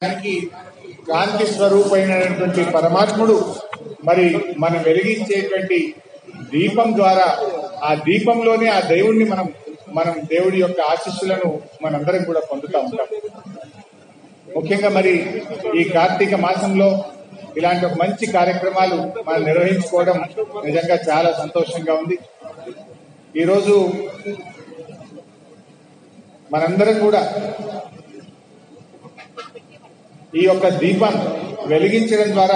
దానికి కాంతి స్వరూపమైనటువంటి పరమాత్ముడు మరి మనం వెలిగించేటువంటి దీపం ద్వారా ఆ దీపంలోనే ఆ దేవుణ్ణి మనం మనం దేవుడి యొక్క ఆశీస్సులను మనందరం కూడా పొందుతూ ఉంటాం ముఖ్యంగా మరి ఈ కార్తీక మాసంలో ఇలాంటి ఒక మంచి కార్యక్రమాలు మనం నిర్వహించుకోవడం నిజంగా చాలా సంతోషంగా ఉంది ఈరోజు మనందరం కూడా ఈ యొక్క దీపం వెలిగించడం ద్వారా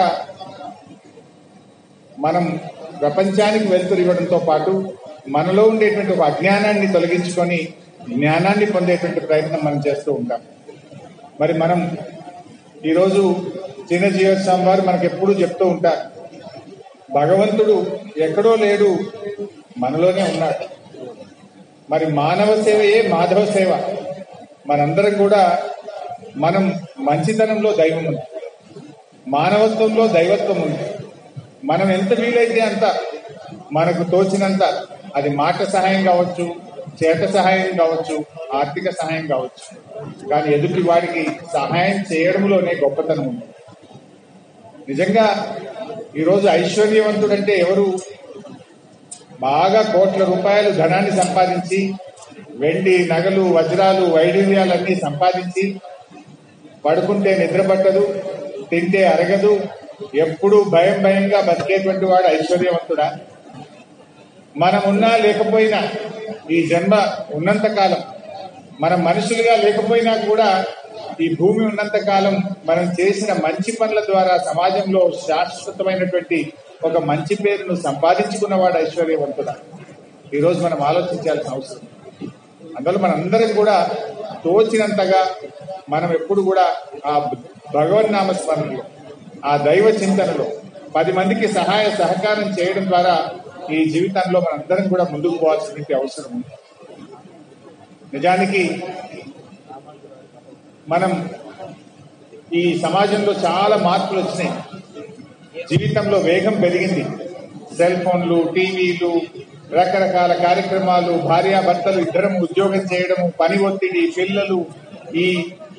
మనం ప్రపంచానికి వెలుతురు ఇవ్వడంతో పాటు మనలో ఉండేటువంటి ఒక అజ్ఞానాన్ని తొలగించుకొని జ్ఞానాన్ని పొందేటువంటి ప్రయత్నం మనం చేస్తూ ఉంటాం మరి మనం ఈరోజు చిన్నజీవ స్వామి వారు మనకు ఎప్పుడూ చెప్తూ ఉంటారు భగవంతుడు ఎక్కడో లేడు మనలోనే ఉన్నాడు మరి మానవ సేవయే మాధవ సేవ మనందరం కూడా మనం మంచితనంలో దైవం ఉంది మానవత్వంలో దైవత్వం ఉంది మనం ఎంత వీలైతే అంత మనకు తోచినంత అది మాట సహాయం కావచ్చు చేత సహాయం కావచ్చు ఆర్థిక సహాయం కావచ్చు కానీ ఎదుటి వాడికి సహాయం చేయడంలోనే గొప్పతనం ఉంది నిజంగా ఈరోజు ఐశ్వర్యవంతుడంటే ఎవరు బాగా కోట్ల రూపాయలు ధనాన్ని సంపాదించి వెండి నగలు వజ్రాలు వైడూర్యాలన్నీ సంపాదించి పడుకుంటే నిద్ర పట్టదు తింటే అరగదు ఎప్పుడు భయం భయంగా బతికేటువంటి వాడు ఐశ్వర్యవంతుడా మనం ఉన్నా లేకపోయినా ఈ జన్మ ఉన్నంత కాలం మనం మనుషులుగా లేకపోయినా కూడా ఈ భూమి ఉన్నంత కాలం మనం చేసిన మంచి పనుల ద్వారా సమాజంలో శాశ్వతమైనటువంటి ఒక మంచి పేరును సంపాదించుకున్నవాడు ఐశ్వర్యవంతుడా ఈరోజు మనం ఆలోచించాల్సిన అవసరం అందువల్ల మనందరం కూడా తోచినంతగా మనం ఎప్పుడు కూడా ఆ భగవన్నామ స్మరణలో ఆ దైవ చింతనలో పది మందికి సహాయ సహకారం చేయడం ద్వారా ఈ జీవితంలో మనందరం కూడా ముందుకు పోవాల్సిన అవసరం ఉంది నిజానికి మనం ఈ సమాజంలో చాలా మార్పులు వచ్చినాయి జీవితంలో వేగం పెరిగింది సెల్ ఫోన్లు టీవీలు రకరకాల కార్యక్రమాలు భార్యాభర్తలు ఇద్దరం ఉద్యోగం చేయడము పని ఒత్తిడి పిల్లలు ఈ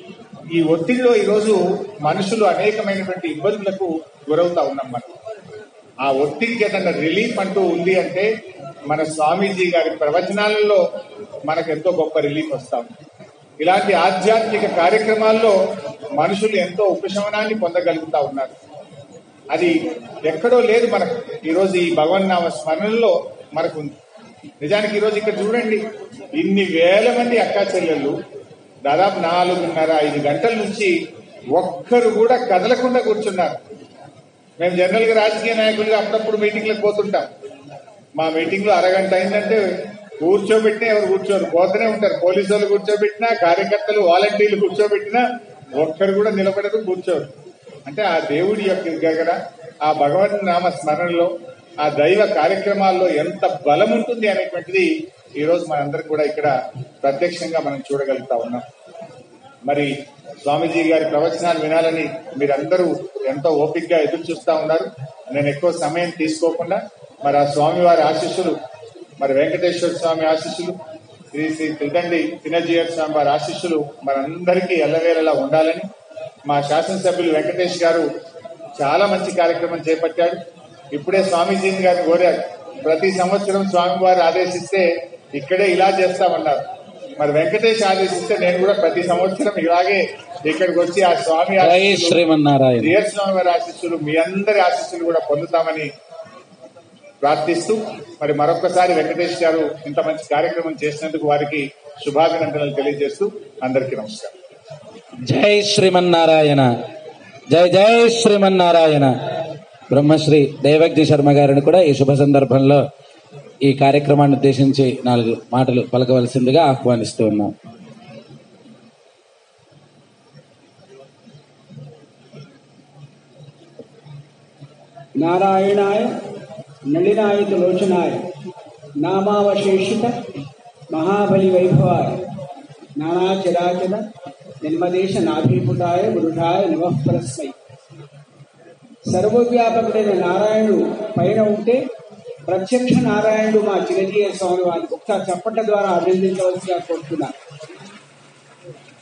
ఈ ఒత్తిడిలో ఈరోజు మనుషులు అనేకమైనటువంటి ఇబ్బందులకు గురవుతా ఉన్నాం మనం ఆ ఒత్తిడికి ఏదన్నా రిలీఫ్ అంటూ ఉంది అంటే మన స్వామీజీ గారి ప్రవచనాలలో మనకు ఎంతో గొప్ప రిలీఫ్ వస్తాం ఇలాంటి ఆధ్యాత్మిక కార్యక్రమాల్లో మనుషులు ఎంతో ఉపశమనాన్ని పొందగలుగుతా ఉన్నారు అది ఎక్కడో లేదు మనకు ఈరోజు ఈ భగవన్నామ స్మరణలో మనకు ఉంది నిజానికి ఈరోజు ఇక్కడ చూడండి ఇన్ని వేల మంది అక్కా చెల్లెళ్ళు దాదాపు నాలుగున్నర ఐదు గంటల నుంచి ఒక్కరు కూడా కదలకుండా కూర్చున్నారు మేము జనరల్ గా రాజకీయ నాయకులుగా అప్పుడప్పుడు మీటింగ్లకు పోతుంటాం మా మీటింగ్ లో అరగంట అయిందంటే కూర్చోబెట్టినా ఎవరు కూర్చోరు పోతూనే ఉంటారు పోలీసు వాళ్ళు కూర్చోబెట్టినా కార్యకర్తలు వాలంటీర్లు కూర్చోబెట్టినా ఒక్కరు కూడా నిలబడరు కూర్చోరు అంటే ఆ దేవుడి యొక్క దగ్గర ఆ భగవన్ నామ స్మరణలో ఆ దైవ కార్యక్రమాల్లో ఎంత బలం ఉంటుంది అనేటువంటిది ఈ రోజు మనందరం కూడా ఇక్కడ ప్రత్యక్షంగా మనం చూడగలుగుతా ఉన్నాం మరి స్వామీజీ గారి ప్రవచనాలు వినాలని మీరందరూ ఎంతో ఓపికగా ఎదురు చూస్తా ఉన్నారు నేను ఎక్కువ సమయం తీసుకోకుండా మరి ఆ స్వామి వారి ఆశీస్సులు మరి వెంకటేశ్వర స్వామి ఆశీస్సులు శ్రీ శ్రీ తిరుదండి చిన్నజీయర్ స్వామి వారి ఆశీస్సులు మనందరికీ ఎల్లవేళలా ఉండాలని మా శాసనసభ్యులు వెంకటేష్ గారు చాలా మంచి కార్యక్రమం చేపట్టాడు ఇప్పుడే స్వామీజీని గారిని కోరారు ప్రతి సంవత్సరం స్వామి వారు ఆదేశిస్తే ఇక్కడే ఇలా చేస్తామన్నారు మరి వెంకటేష్ ఆదేశిస్తే నేను కూడా ప్రతి సంవత్సరం ఇలాగే ఇక్కడికి వచ్చి ఆ స్వామి జై ఆశీస్సులు, శ్రీమన్నారాయణ జియర్ స్వామి వారి ఆశీస్సులు మీ అందరి ఆశీస్సులు కూడా పొందుతామని ప్రార్థిస్తూ మరి మరొకసారి వెంకటేష్ గారు ఇంత మంచి కార్యక్రమం చేసినందుకు వారికి శుభాభినందనలు తెలియజేస్తూ అందరికీ నమస్కారం జై శ్రీమన్నారాయణ జై జై శ్రీమన్నారాయణ బ్రహ్మశ్రీ దైవజ్ఞ శర్మ గారిని కూడా ఈ శుభ సందర్భంలో ఈ కార్యక్రమాన్ని ఉద్దేశించి నాలుగు మాటలు పలకవలసిందిగా ఆహ్వానిస్తూ ఉన్నాం नारायणाय नलिनायतलोचनाय नामावशेषित महाबलिवैभवाय नानाचराचर జన్మదేశనాభిపుటాయ వృధాయ నమః పరస్మై సర్వవ్యాపకుడైన నారాయణుడు పైన ఉంటే ప్రత్యక్ష నారాయణుడు మా చిరంజీవి స్వామి వారిని ఒకసారి చప్పట్ల ద్వారా అభినందించవలసిగా కోరుతున్నాను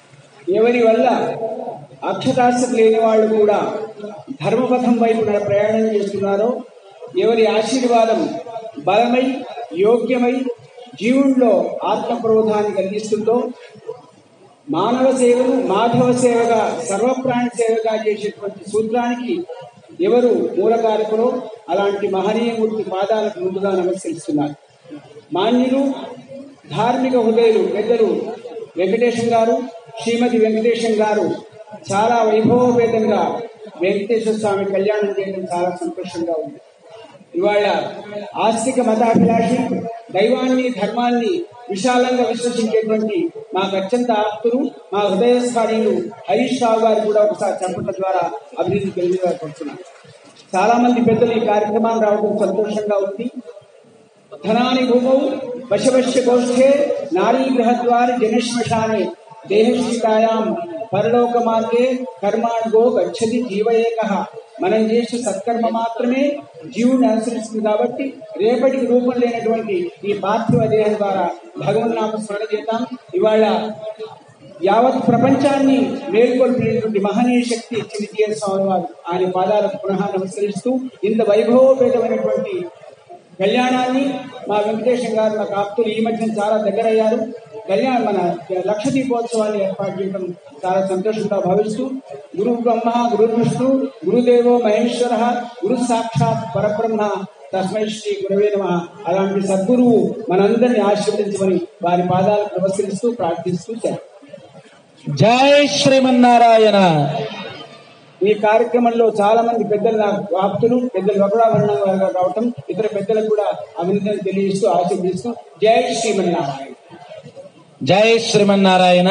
ఎవరి వల్ల అక్షరాస్యత లేని వాళ్ళు కూడా ధర్మపథం వైపు నడ- ప్రయాణం చేస్తున్నారో ఎవరి ఆశీర్వాదం బలమై యోగ్యమై జీవుల్లో ఆత్మప్రోధాన్ని కలిగిస్తుందో మానవ సేవను మాధవ సేవగా సర్వప్రాణి సేవగా చేసేటువంటి సూత్రానికి ఎవరు మూలకారకులో అలాంటి మహనీయమూర్తి పాదాలకు ముందుగా నమస్కరిస్తున్నారు మాన్యులు ధార్మిక హృదయులు పెద్దలు వెంకటేశం గారు శ్రీమతి వెంకటేశం గారు చాలా వైభవపేతంగా వెంకటేశ్వర స్వామి కళ్యాణం చేయడం చాలా సంతోషంగా ఉంది ఇవాళ ఆస్తిక మతాభిలాషి దైవాన్ని ధర్మాన్ని విశాలంగా విశ్వసించేటువంటి మాకు అత్యంత ఆప్తులు మా హృదయస్థానీయులు హరీష్ రావు గారు కూడా ఒకసారి చెప్పడం ద్వారా అభివృద్ధి తెలియజేయబడుతున్నారు చాలా మంది పెద్దలు ఈ కార్యక్రమాన్ని రావడం సంతోషంగా ఉంది ధనాని భూమౌ వశవశ్య గోష్ఠే నారీ గృహద్వారి జనశ్మశానే దేహశ్రితాయాం పరలోక మార్గే కర్మాణ్గో గచ్చది జీవయేక మనం చేసే సత్కర్మ మాత్రమే జీవుని అనుసరిస్తుంది కాబట్టి రేపటికి రూపం లేనటువంటి ఈ పార్థివ దేహం ద్వారా భగవన్నామ స్మరణ చేద్దాం ఇవాళ యావత్ ప్రపంచాన్ని మేల్కొల్పినటువంటి మహనీయ శక్తి చిరితీయ స్వామి వారు ఆయన పాదాలకు పునః నమస్కరిస్తూ ఇంత వైభవపేతమైనటువంటి కళ్యాణాన్ని మా వెంకటేశం గారు నాకు ఆప్తులు ఈ మధ్యన చాలా దగ్గరయ్యారు కళ్యాణ మన లక్ష దీపోత్సవాన్ని ఏర్పాటు చేయడం చాలా సంతోషంగా భావిస్తూ గురు బ్రహ్మ గురు విష్ణు గురుదేవో మహేశ్వర గురు సాక్షాత్ పరబ్రహ్మ తస్మై శ్రీ గురవే నమ అలాంటి సద్గురువు మనందరినీ ఆశీర్వదించమని వారి పాదాలకు నమస్కరిస్తూ ప్రార్థిస్తూ సెలవు. జై శ్రీమన్నారాయణ ఈ కార్యక్రమంలో చాలా మంది పెద్దలు నాకు ఆప్తులు పెద్దలు వకుడాభరణం గారు రావటం ఇతర పెద్దలకు కూడా అభినందనలు తెలియజేస్తూ ఆశీర్వదిస్తూ జై శ్రీమన్నారాయణ జై శ్రీమన్నారాయణ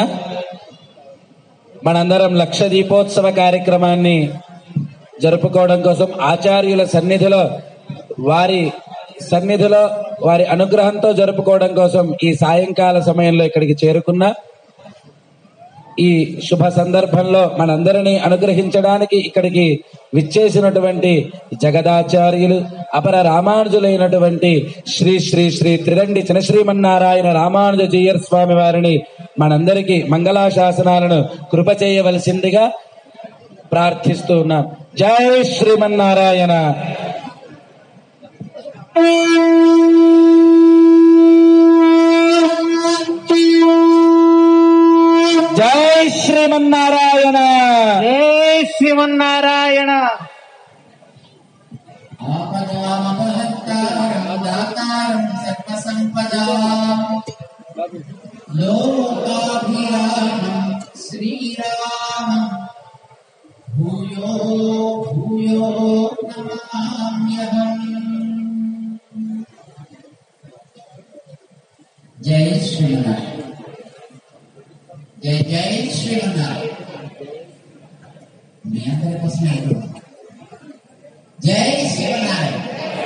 మనందరం లక్ష దీపోత్సవ కార్యక్రమాన్ని జరుపుకోవడం కోసం ఆచార్యుల సన్నిధిలో వారి సన్నిధిలో వారి అనుగ్రహంతో జరుపుకోవడం కోసం ఈ సాయంకాల సమయంలో ఇక్కడికి చేరుకున్న ఈ శుభ సందర్భంలో మనందరినీ అనుగ్రహించడానికి ఇక్కడికి విచ్చేసినటువంటి జగదాచార్యులు అపర రామానుజులైనటువంటి శ్రీ శ్రీ శ్రీ త్రిరండి చినశ్రీమన్నారాయణ రామానుజ జీయర్ స్వామి వారిని మనందరికీ మంగళాశాసనాలను కృప చేయవలసిందిగా ప్రార్థిస్తూ ఉన్నాం జై శ్రీమన్నారాయణ జై శ్రీమన్నారాయణ జై శ్రీమన్నారాయణ ఆపదామపహత్తారం దాతారం సర్వసంపదాం లోకాభిరామం శ్రీరామం భూయో భూయో నమామ్యహం జై శ్రీనారాయణ జై జై శ్రీనారాయణ మీ అందరి కోసం ఎదురు జై శివనారాయణ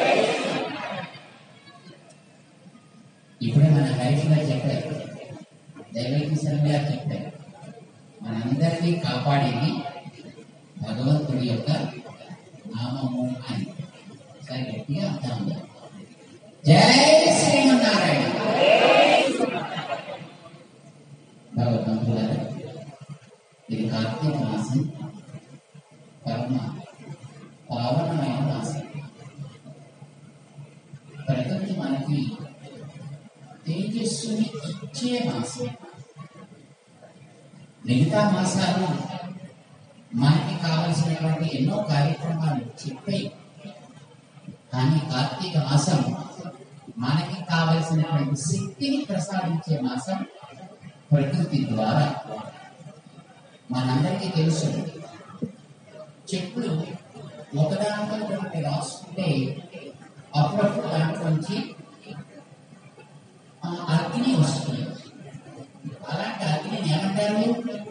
ఇప్పుడే మన లైఫ్ లో చెప్పారు దైవకిషన్ గారు చెప్పారు మనందరినీ కాపాడేది భగవంతుడి యొక్క నామము అని సరే గట్టిగా అర్థం జై శ్రీమన్నారాయణ భగవంతులారా ఇది కార్తీక మాసం పరమ పావనమైన మాసం ప్రకృతి మనకి తేజస్సుని ఇచ్చే మాసం మిగతా మాసాలు మనకి కావలసినటువంటి ఎన్నో కార్యక్రమాలు చెప్పాయి కానీ కార్తీక మాసం మనకి కావలసినటువంటి శక్తిని ప్రసాదించే మాసం ప్రకృతి ద్వారా మనందరికీ తెలుసు చెట్లు ఒకదానితో ఒకటి రాసుకుంటే అప్పుడప్పుడు దాంట్లోంచి ఆ, అగ్ని వస్తుంది అలాంటి అగ్నిని ఏమంటారు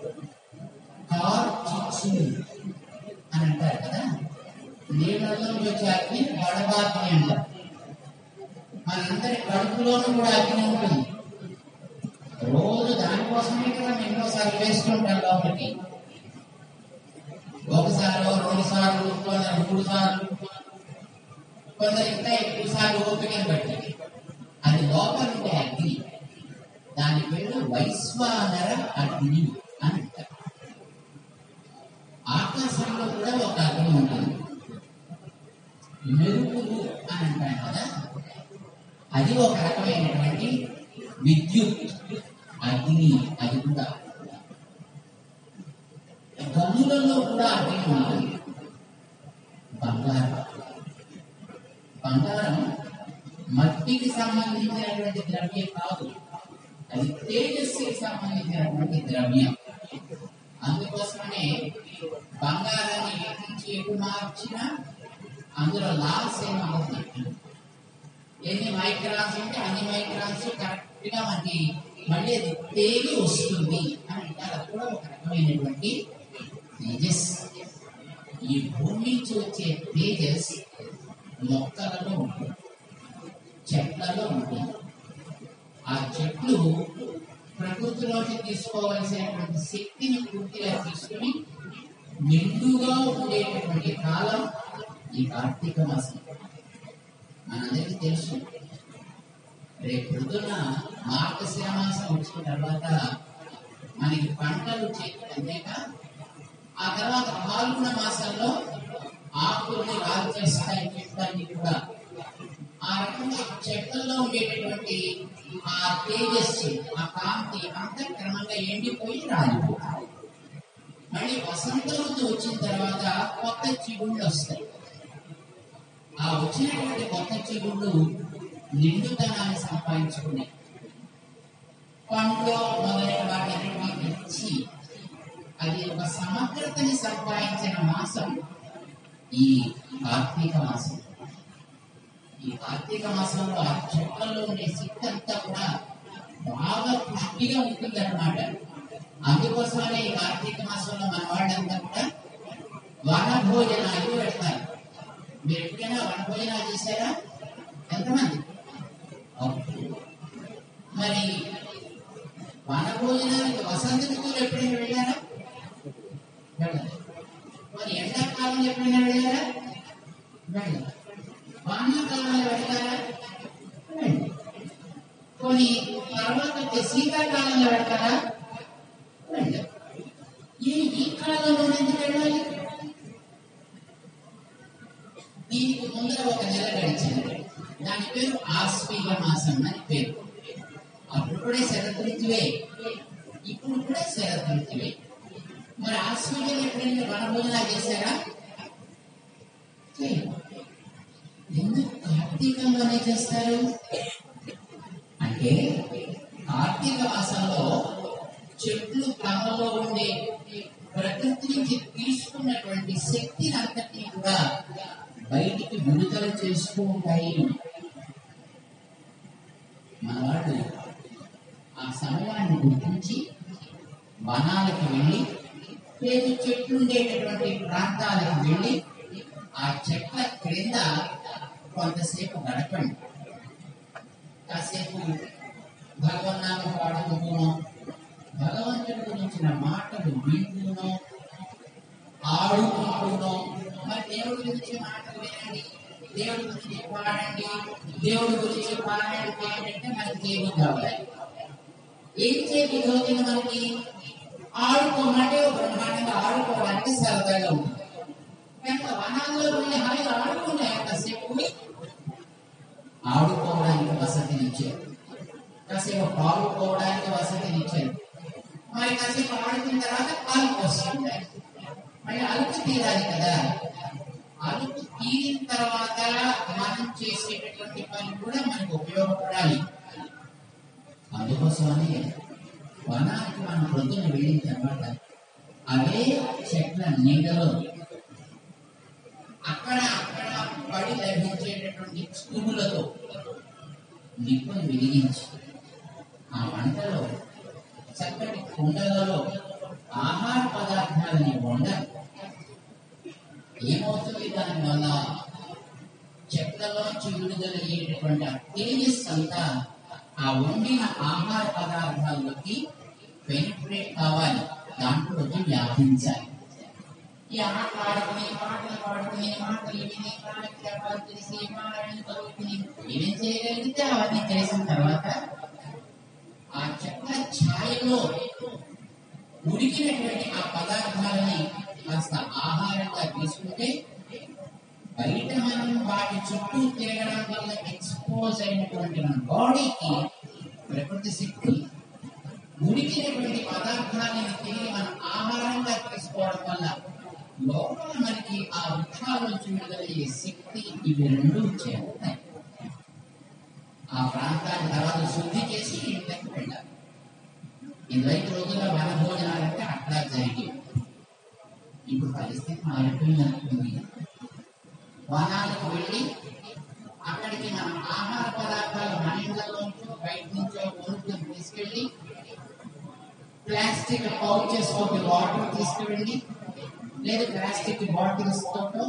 కార్చిచ్చు అని అంటారు కదా నీళ్ళలో వచ్చే అగ్ని వడబాగ్ని అంటారు మనందరి కడుపులోనూ కూడా అగ్ని ఉంటుంది రోజు దానికోసమే కదా మేము ఎన్నోసార్లు వేసుకుంటాం లోపలికి ఒకసారి రెండు సార్లు కొందరు మూడు సార్లు కొందరు ఇంకా ఎక్కువ సార్లు ఓపికను బట్టి అది లోపల ఉండే అగ్ని దాని పేరు వైశ్వానర అగ్ని అని అంటారు ఆకాశంలో కూడా ఒక అగ్ని ఉంటుంది మెరుపులు అని అంటాం కదా అది ఒక రకమైనటువంటి విద్యుత్ అగ్ని అది కూడా గనులలో కూడా అగ్ని ఉంటుంది బంగారం బంగారం మట్టికి సంబంధించినటువంటి ద్రవ్యం కాదు అది తేజస్సుకి సంబంధించినటువంటి ద్రవ్యం అందుకోసమనే బంగారాన్ని ఎటు నుంచి ఎటు మార్చినా అందులో లాస్ ఏమవుతుంది ఎన్ని మైక్రాన్స్ ఉంటే అన్ని మైక్రాన్స్ కరెక్ట్ గా మనకి మళ్ళీ అది తేలి వస్తుంది అని అంటారు అది కూడా ఒక రకమైనటువంటి తేజస్ ఈ భూమి నుంచి వచ్చే తేజస్ మొక్కలలో ఉంటుంది చెట్లలో ఉంటుంది ఆ చెట్లు ప్రకృతిలోకి తీసుకోవలసినటువంటి శక్తిని పూర్తిగా తీసుకుని నిండుగా ఉండేటటువంటి కాలం ఈ కార్తీక మాసం మనందరికీ తెలుసు రేపు పొద్దున మార్గశిర మాసం వచ్చిన తర్వాత మనకి పంటలు చేతి అంతేక ఆ తర్వాత పాల్గొన మాసంలో ఆకుల్ని రాలు చేస్తాయి చెట్లన్నీ కూడా ఆ రకంగా చెట్లలో ఉండేటటువంటి ఆ తేజస్సు ఆ కాంతి అంతా క్రమంగా ఎండిపోయి రాలిపోతాయి మళ్ళీ వసంత ఋతువు వచ్చిన తర్వాత కొత్త చిగుళ్ళు వస్తాయి ఆ వచ్చినటువంటి కొత్త చిగుళ్ళు నిండుతనాన్ని సంపాదించుకున్నాయి పండ్లు మొదలైన వాటిని ఇచ్చి అది ఒక సమగ్రతని సంపాదించిన మాసం ఈ కార్తీక మాసం ఈ కార్తీక మాసంలో ఆ చెట్లలో ఉండే శక్తి అంతా కూడా బాగా పుష్టిగా ఉంటుంది అనమాట అందుకోసమనే ఈ కార్తీక మాసంలో మన వాళ్ళంతా కూడా వన భోజనాలు పెడతారు మీరు ఎప్పుడైనా వన భోజనాలు చేశారా ఎంతమంది ఓకే. మరి వన భోజనానికి వసంత ఋతువులు ఎప్పుడైనా వెళ్ళారా వెళ్ళలేదు మరి ఎండాకాలంలో ఎప్పుడైనా వెళ్ళారా వెళ్ళలేదు వానాకాలంలో వెళ్తారా వెళ్ళలేదు. కొన్ని తర్వాత వచ్చే శీతాకాలంలో వెళ్తారా వెళ్ళలేదు. ఈ ఈ కాలంలో ఎందుకు వెళ్ళాలి దీనికి ముందర ఒక నెల గడిచింది దాని పేరు ఆశ్వీజ మాసం అని పేరు అప్పుడు కూడా శరత్ ఋతువే ఇప్పుడు కూడా శరత్ ఋతువే మరి ఆశ్వీజం ఎప్పుడైనా వనభోజనాలు చేశారా చేయరు. ఎందుకు కార్తీకంలోనే చేస్తారు అంటే కార్తీక మాసంలో చెట్లు తమలో ఉండే ప్రకృతి నుంచి తీసుకున్నటువంటి శక్తిని అంతటినీ కూడా బయటికి విడుదల చేస్తూ ఉంటాయి మన వాళ్ళు ఆ సమయాన్ని గుర్తించి వనాలకు వెళ్ళి లేదు చెట్లు ఉండేటటువంటి ప్రాంతాలకు వెళ్ళి ఆ చెట్ల క్రింద కొంతసేపు గడపండి కాసేపు భగవన్నామం పాడుకుంటూనో భగవంతుడి గురించిన మాటలు వింటూనో ఆడుకుంటూనో మరి దేవుడి గురించి మాటలు వినండి దేవుడి గురించి పాడండి దేవుడి గురించి పారాయణ చేయండి అంటే మనకి దేవుడు కావాలి ఏం చేయాలి రోజున మనకి ఆడుకోమంటే బ్రహ్మాండంగా ఆడుకోవడానికి సరదాగా ఉంటుంది కనుక వనాల్లో వెళ్ళి హాయిగా ఆడుకునే కాసేపు ఆడుకోవడానికి వసతినిచ్చారు కాసేపు పాడుకోవడానికి వసతినిచ్చారు మరి కాసేపు ఆడుకున్న తర్వాత పాలు పోస్తుంటారు మళ్ళీ అలుపు తీరాలి కదా అలుపు తీరిన తర్వాత మనం చేసేటటువంటి పని కూడా మనకు ఉపయోగపడాలి అందుకోసమని వనానికి మనం పొద్దున వెళ్ళిన తర్వాత అవే చెట్ల నీడలో అక్కడ అక్కడ పడి లభించేటటువంటి పువ్వులతో నిప్పును వెలిగించి ఆ వంటలో చక్కటి కుండలలో ఆహార పదార్థాలని వండాలి ఏమవుతుంది దాని వల్ల చెట్లలోంచి విడుదలయ్యేటటువంటి ఆ తేజస్ అంతా ఆ వండిన ఆహార పదార్థాల్లోకి పెనిట్రేట్ కావాలి దాంట్లోకి వ్యాపించాలి ఈ ఆట ఆడుకుని పాటలు పాడుకుని మాటలు విని కాలక్షేపాలు చేసి పారాయణ చదువుకుని ఏమేం చేయగలిగితే అవన్నీ చేసిన తర్వాత ఆ చెట్ల ఛాయలో ఉడికినటువంటి ఆ పదార్థాలని కాస్త ఆహారంగా తీసుకుంటే బయట మనం వాటి చుట్టూ తిరగడం వల్ల ఎక్స్పోజ్ అయినటువంటి మన బాడీకి ప్రకృతి శక్తి ఉడికినటువంటి పదార్థాలను తిరిగి మనం ఆహారంగా తీసుకోవడం వల్ల లోపల మనకి ఆ వృక్షాల నుంచి విడుదలయ్యే శక్తి ఇవి రెండు చేరుతాయి ఆ ప్రాంతాన్ని తర్వాత శుద్ధి చేసి ఇంట్లోకి వెళ్ళాలి ఇదివరకు రోజుల్లో వన భోజనాలంటే అట్లా జరిగేవి ఇప్పుడు పరిస్థితి మారిపోయింది అనుకుంది వనాలకు వెళ్ళి అక్కడికి మనం ఆహార పదార్థాలు మన ఇళ్లలోంచో బయట నుంచో కొనుక్కొని తీసుకెళ్ళి ప్లాస్టిక్ పౌచెస్ తోటి వాటర్ తీసుకువెళ్ళి లేదా ప్లాస్టిక్ బాటిల్స్ తోటో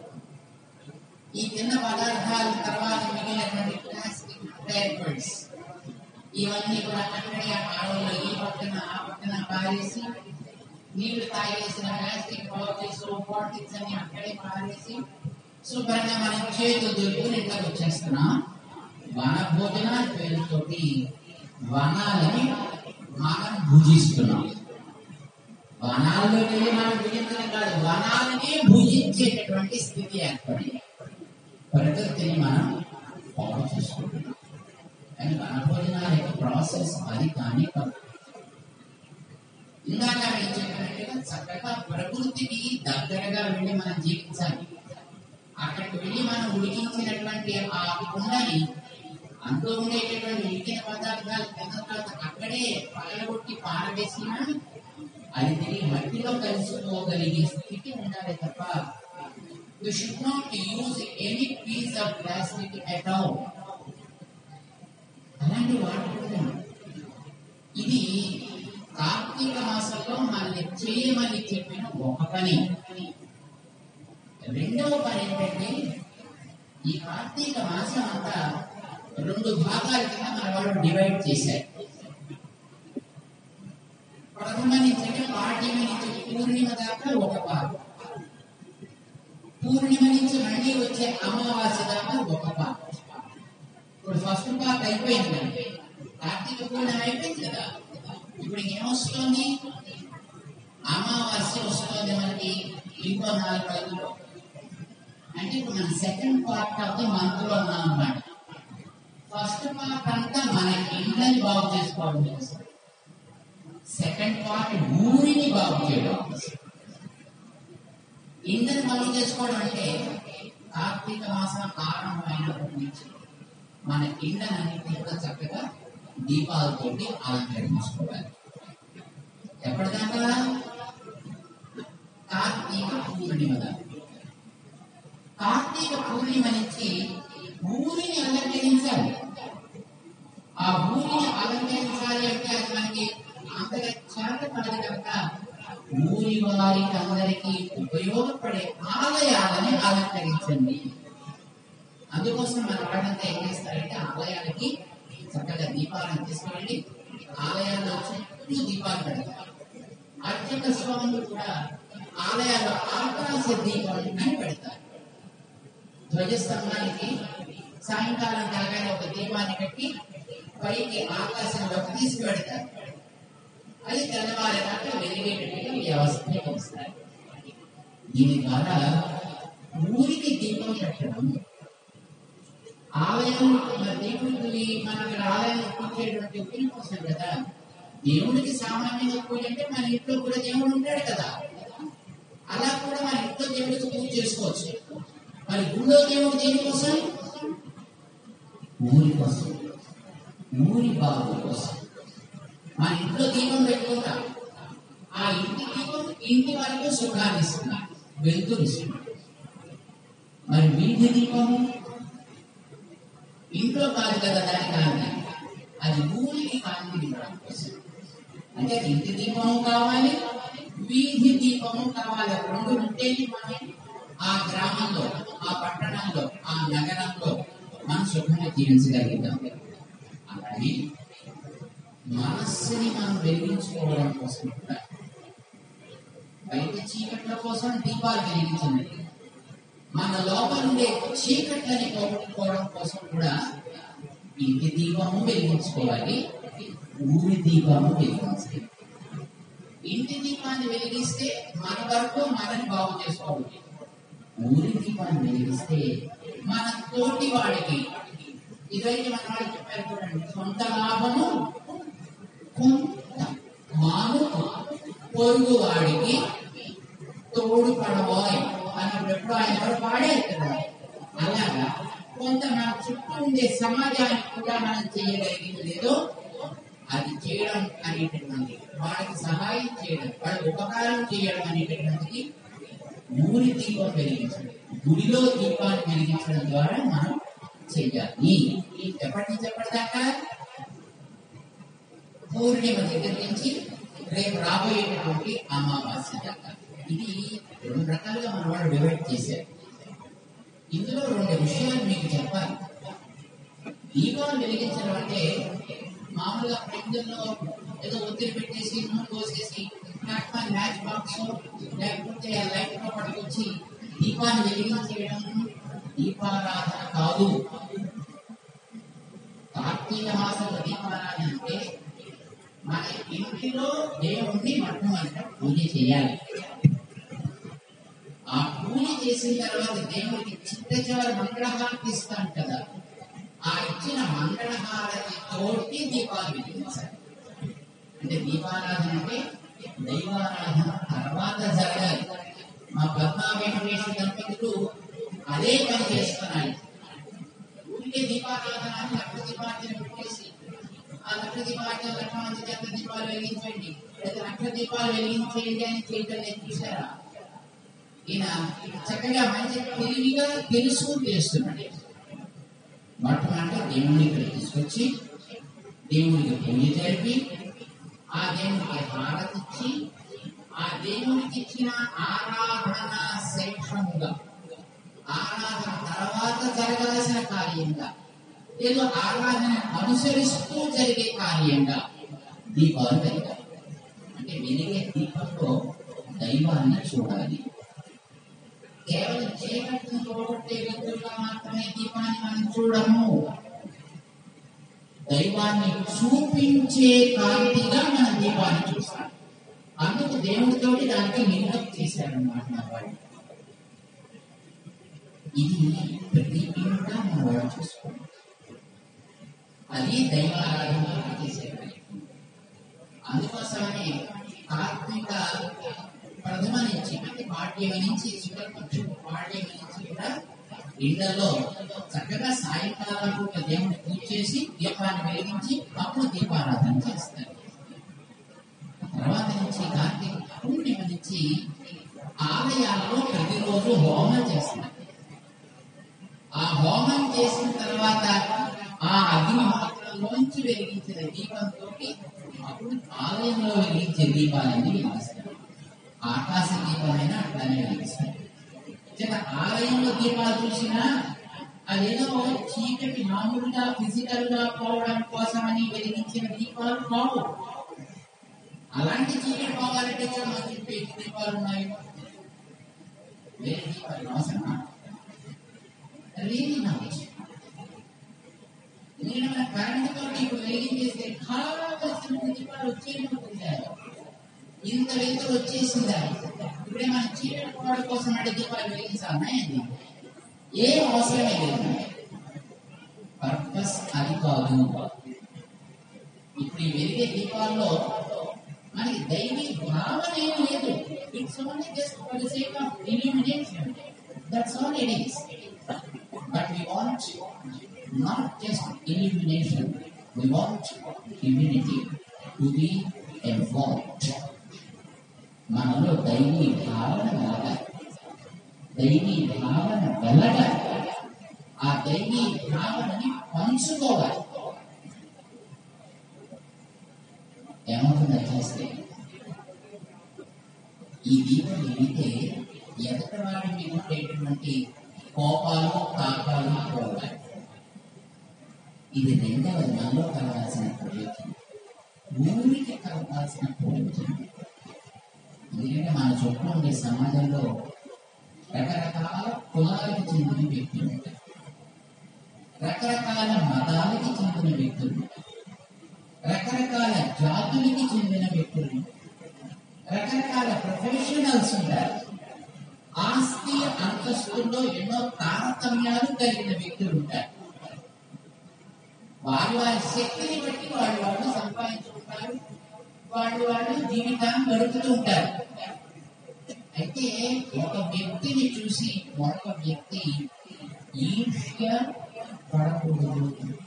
ఈ తిన్న పదార్థాల తర్వాత మిగిలినటువంటి ప్లాస్టిక్ పేపర్స్ ఇవన్నీ కూడా అక్కడే ఆడవాళ్ళు ఈ పక్కన ఆ పక్కన పారేసి నీళ్లు తాగేసిన ప్లాస్టిక్ బాటిల్స్ బాటిల్స్ అన్ని అక్కడే పారేసి శుభ్రంగా మనం చేతులు దొరుకుని ఇంట్లోకి వచ్చేస్తున్నాం వన భోజనాల పేరుతోటి వనాలని మనం భుజిస్తున్నాం వనాల్లోకి వెళ్ళి మనం భుజించడం కాదు వనాలనే భుజించేటటువంటి స్థితి ఏర్పడింది ప్రకృతిని మనం పాడు చేసుకుంటున్నాం కానీ వన భోజనాల యొక్క ప్రాసెస్ అది కానీ కాదు ఇందాక నేను చెప్పినట్టుగా చక్కగా ప్రకృతికి దగ్గరగా వెళ్ళి మనం జీవించాలి అక్కడికి వెళ్ళి మనం ఉడికించినటువంటి ఆ కుండని అందులో ఉండేటటువంటి ఉడికిన పదార్థాలు తిన్న తర్వాత అక్కడే పగలగొట్టి పారవేసినా అది తిరిగి మట్టిలో కలిసిపోగలిగే స్థితి ఉండాలి తప్ప you should not use any piece of plastic at all అలాంటి వాడుకుంటున్నాం ఇది కార్తీక మాసంలో మనల్ని చేయమని చెప్పిన ఒక పని రెండవ పని ఏంటంటే ఈ కార్తీక మాసం అంతా రెండు భాగాల కింద మన వాళ్ళు డివైడ్ చేశారు ప్రథమ నుంచి అంటే పాడ్యమ నుంచి పూర్ణిమ దాకా ఒక భాగం పూర్ణిమ నుంచి మళ్ళీ వచ్చే అమావాస్య దాకా ఒక భాగం ఇప్పుడు ఫస్ట్ పార్ట్ అయిపోయింది కార్తీక పూర్ణిమ అయిపోయింది కదా ఇప్పుడు ఏమొస్తుంది అమావాస్య వస్తుంది మనకి ఇంకో నాలుగు రోజుల్లో అంటే ఇప్పుడు మన second part of the month లో ఉన్నాం అన్నమాట ఫస్ట్ పార్ట్ అంతా మన ఇండ్లని బాగు చేసుకోవడం కోసం సెకండ్ పార్ట్ ఊరిని బాగు చేయడం కోసం ఇండ్లని బాగు చేసుకోవడం అంటే కార్తీక మాసం ఆరంభమైనప్పటి నుంచి మన ఇండ్లన్నింటినీ కూడా చక్కగా దీపాలతోటి అలంకరించుకోవాలి ఎప్పటిదాకా కార్తీక పూర్ణిమ దాకా కార్తీక పూర్ణిమ నుంచి ఊరిని అలంకరించాలి ఆ ఊరిని అలంకరించాలి అంటే అది మనకి అంతగా చేత పడదు కనుక ఊరి వారికి అందరికీ ఉపయోగపడే ఆలయాలని అలంకరించండి అందుకోసం మన వాళ్ళంతా ఏం చేస్తారంటే ఆలయాలకి చక్కగా దీపాలను తీసుకువెళ్ళి ఆలయాల్లో చుట్టూ దీపాలు పెడతారు అర్చక స్వాములు కూడా ఆలయాల్లో ఆకాశ దీపం అని పెడతారు ధ్వజస్తంభానికి సాయంకాలం కాగానే ఒక దీపాన్ని కట్టి పైకి ఆకాశంలోకి తీసుకువెడతారు అది తెల్లవారేదాకా వెలిగేటట్టుగా వ్యవస్థ చేస్తారు దీని ద్వారా ఊరికి దీపం పెట్టడం ఆలయం మన దేవుడికి మనం ఇక్కడ ఆలయాన్ని పూజేటువంటి పూజ కోసం కదా దేవుడికి సామాన్యంగా పూజ అంటే మన ఇంట్లో కూడా దేవుడు ఉంటాడు కదా అలా కూడా మన ఇంట్లో దేవుడికి పూజ చేసుకోవచ్చు మరి గుళ్ళో దేవుడు దేనికోసం ఊరి కోసం ఊరి బాబు కోసం మన ఇంట్లో దీపం పెట్టుకుంటాం ఆ ఇంటి దీపం ఇంటి వరకు సుఖాన్ని ఇస్తుంది వెలుతురు ఇస్తుంది మరి వీధి దీపము ఇంట్లో కాదు కదా దాని కాంతి అది ఊరికి కాంతి ఇవ్వడం కోసం అంటే ఇంటి దీపము కావాలి వీధి దీపము కావాలి రెండు ఉంటేనే మనం ఆ గ్రామంలో ఆ పట్టణంలో ఆ నగరంలో మనం సుఖంగా జీవించగలుగుతాం అలాగే మనస్సుని మనం వెలిగించుకోవడం కోసం కూడా బయట చీకట్ల కోసం దీపాలు వెలిగించినట్టు మన లోపల ఉండే చీకట్లని పోగొట్టుకోవడం కోసం కూడా ఇంటి దీపము వెలిగించుకోవాలి ఊరి దీపము వెలిగించాలి ఇంటి దీపాన్ని వెలిగిస్తే మన వరకు మనని బాగు చేసుకోవాలి ఊరి దీపాన్ని వెలిగిస్తే మన తోటి వాడికి ఇదైతే మన వాళ్ళు చెప్పారు చూడండి సొంత లాభము కొంత మానుకు పొరుగు వాడికి తోడు పడబోయ్ అన్నప్పుడు ఆయన ఎవరు పాడారు కదా అలాగా కొంత మన చుట్టూ ఉండే సమాజానికి కూడా మనం చేయగలిగింది లేదో అది చేయడం అనేటటువంటి వాళ్ళకి సహాయం చేయడం వాళ్ళకి ఉపకారం చేయడం అనేటటువంటిది ఊరి దీపం వెలిగించడం గుడిలో దీపాన్ని వెలిగించడం ద్వారా మనం చెయ్యాలి ఎప్పటి నుంచి ఎప్పటిదాకా పూర్ణిమ దగ్గర నుంచి రేపు రాబోయేటటువంటి అమావాస్య దాకా ఇది రెండు రకాలుగా మన వాళ్ళు డివైడ్ చేశారు ఇందులో రెండు విషయాలు మీకు చెప్పాలి దీపాలు వెలిగించడం అంటే మామూలుగా ప్రజల్లో ఏదో ఒత్తిడి పెట్టేసి నూనె పోసేసి ప్లాట్ఫామ్ మ్యాచ్ బాక్స్ లేకపోతే ఆ లైట్ లో పట్టుకొచ్చి దీపాన్ని వెలిగించేయడం దీపారాధన కాదు కార్తీక మాసంలో దీపారాధన అంటే మన ఇంటిలో దేవుణ్ణి మొట్టమొదట పూజ చేయాలి ఆ పూజ చేసిన తర్వాత దేవుడికి చిత్తచార మంగళహారతి ఇస్తాం కదా ఆ ఇచ్చిన మంగళహారతి తోటి దీపాలు వెలిగించాలి అంటే దీపారాధన అంటే దైవారాధన తర్వాత జరగాలి మా పద్మా వెంకటేశ్వర దంపతులు అదే పని చేస్తున్నారు ఊరికే దీపారాధన అని లక్ష దీపార్చన పెట్టేసి ఆ లక్ష దీపార్చన లక్ష మంది చెత్త దీపాలు వెలిగించండి లేదా లక్ష దీపాలు వెలిగించేయండి అని చేయటం లేదు చూసారా ఈయన చక్కగా మంచి తెలివిగా తెలుసు చేస్తున్నాడు మొట్టమొదట దేవుడిని ఇక్కడ తీసుకొచ్చి దేవుడికి పూజ జరిపి ఆ దేవుడికి హారతి ఇచ్చి ఆ దేవుడికి ఇచ్చిన ఆరాధన శేషముగా ఆరాధన తర్వాత జరగాల్సిన కార్యంగా ఏదో ఆరాధన అనుసరిస్తూ జరిగే కార్యంగా దీపాలు వెలిగాలి అంటే వెలిగే దీపంలో దైవాన్ని చూడాలి కేవలం చీకటిని పోగొట్టే వ్యక్తులుగా మాత్రమే దీపాన్ని మనం చూడము దైవాన్ని చూపించే కాంతిగా మనం దీపాన్ని చూస్తాం అందుకు దేవుడితోటి దానికి లింకం చేశారన్నమాట మన వాళ్ళు ఇది ప్రతి ఇంటా మన వాళ్ళు చూసుకోవాలి అది దైవారాధన చేసే కార్యక్రమం అందుకోసమనే కార్తీక ప్రథమ నుంచి అంటే పాఠ్యం నుంచి శుక్లపక్షం పాఠ్యం నుంచి కూడా ఇళ్లలో చక్కగా సాయంకాలం పూట దేవుని పూజ చేసి దీపాన్ని వెలిగించి అప్పుడు దీపారాధన చేస్తారు తర్వాత నుంచి కార్తీక పూర్ణిమ నుంచి ఆలయాల్లో ప్రతిరోజు హోమం చేస్తారు ఆ హోమం చేసిన తర్వాత ఆ అగ్ని మాత్రంలోంచి వెలిగించిన దీపంతో అప్పుడు ఆలయంలో వెలిగించే దీపాలన్నీ వెలిగిస్తారు ఆకాశ దీపమైనా అట్లానే వెలిగిస్తారు చిన్న ఆలయంలో దీపాలు చూసినా అదేదో చీకటి మామూలుగా ఫిజికల్ గా పోవడం కోసమని వెలిగించిన దీపాలు కావు అలాంటి చీకటి పోవాలంటే కూడా మన చుట్టూ ఎన్ని దీపాలు ఉన్నాయి వేరే దీపాలు అవసరమా రియలీ నాట్ నేను మన కరెంట్ తోటి ఇప్పుడు వెలిగించేస్తే కావాల్సిన దీపాలు వచ్చేయడం ఇంత వెలుతురు వచ్చేసిందా ఇప్పుడే మన చీకటి పోవడం కోసం అంటే దీపాలు వెలిగించాలన్నా ఏంది ఏం అవసరమే లేదు పర్పస్ అది కాదు ఇప్పుడు ఈ వెలిగే దీపాల్లో మనకి దైవీ భావన ఏం లేదు it's only just for the sake of illumination that's all it is but we want not just illumination we want humanity to be evolved మనలో దైవీ భావన కలగాలి దైవీ భావన వెళ్ళగాలి ఆ దైవీ భావనని పంచుకోవాలి ఏమవుతుందో చేస్తే ఈ దీపం వెలిగితే ఎదుటి వాడి మీద ఉండేటువంటి కోపాలు తాపాలు పోవాలి ఇది రెండవది మనలో కలగాల్సిన ప్రయోజనం ఊరికి కలగాల్సిన ప్రయోజనం ఎందుకంటే మన చుట్టూ ఉండే సమాజంలో రకరకాల కులాలకు చెందిన వ్యక్తులు ఉంటారు రకరకాల మతాలకి చెందిన వ్యక్తులు ఉంటారు. రకరకాల జాతులకి చెందిన వ్యక్తులు ఉంటారు. రకరకాల ప్రొఫెషనల్స్ ఉంటారు ఆస్తి అంతస్తుల్లో ఎన్నో తారతమ్యాలు కలిగిన వ్యక్తులు ఉంటారు వారి వారి శక్తిని బట్టి వాళ్ళు వాళ్ళు సంపాదించుకుంటారు వాళ్ళు వాళ్ళు జీవితాన్ని గడుపుతూ ఉంటారు అయితే ఒక వ్యక్తిని చూసి మరొక వ్యక్తి ఈర్ష్య పడకూడదు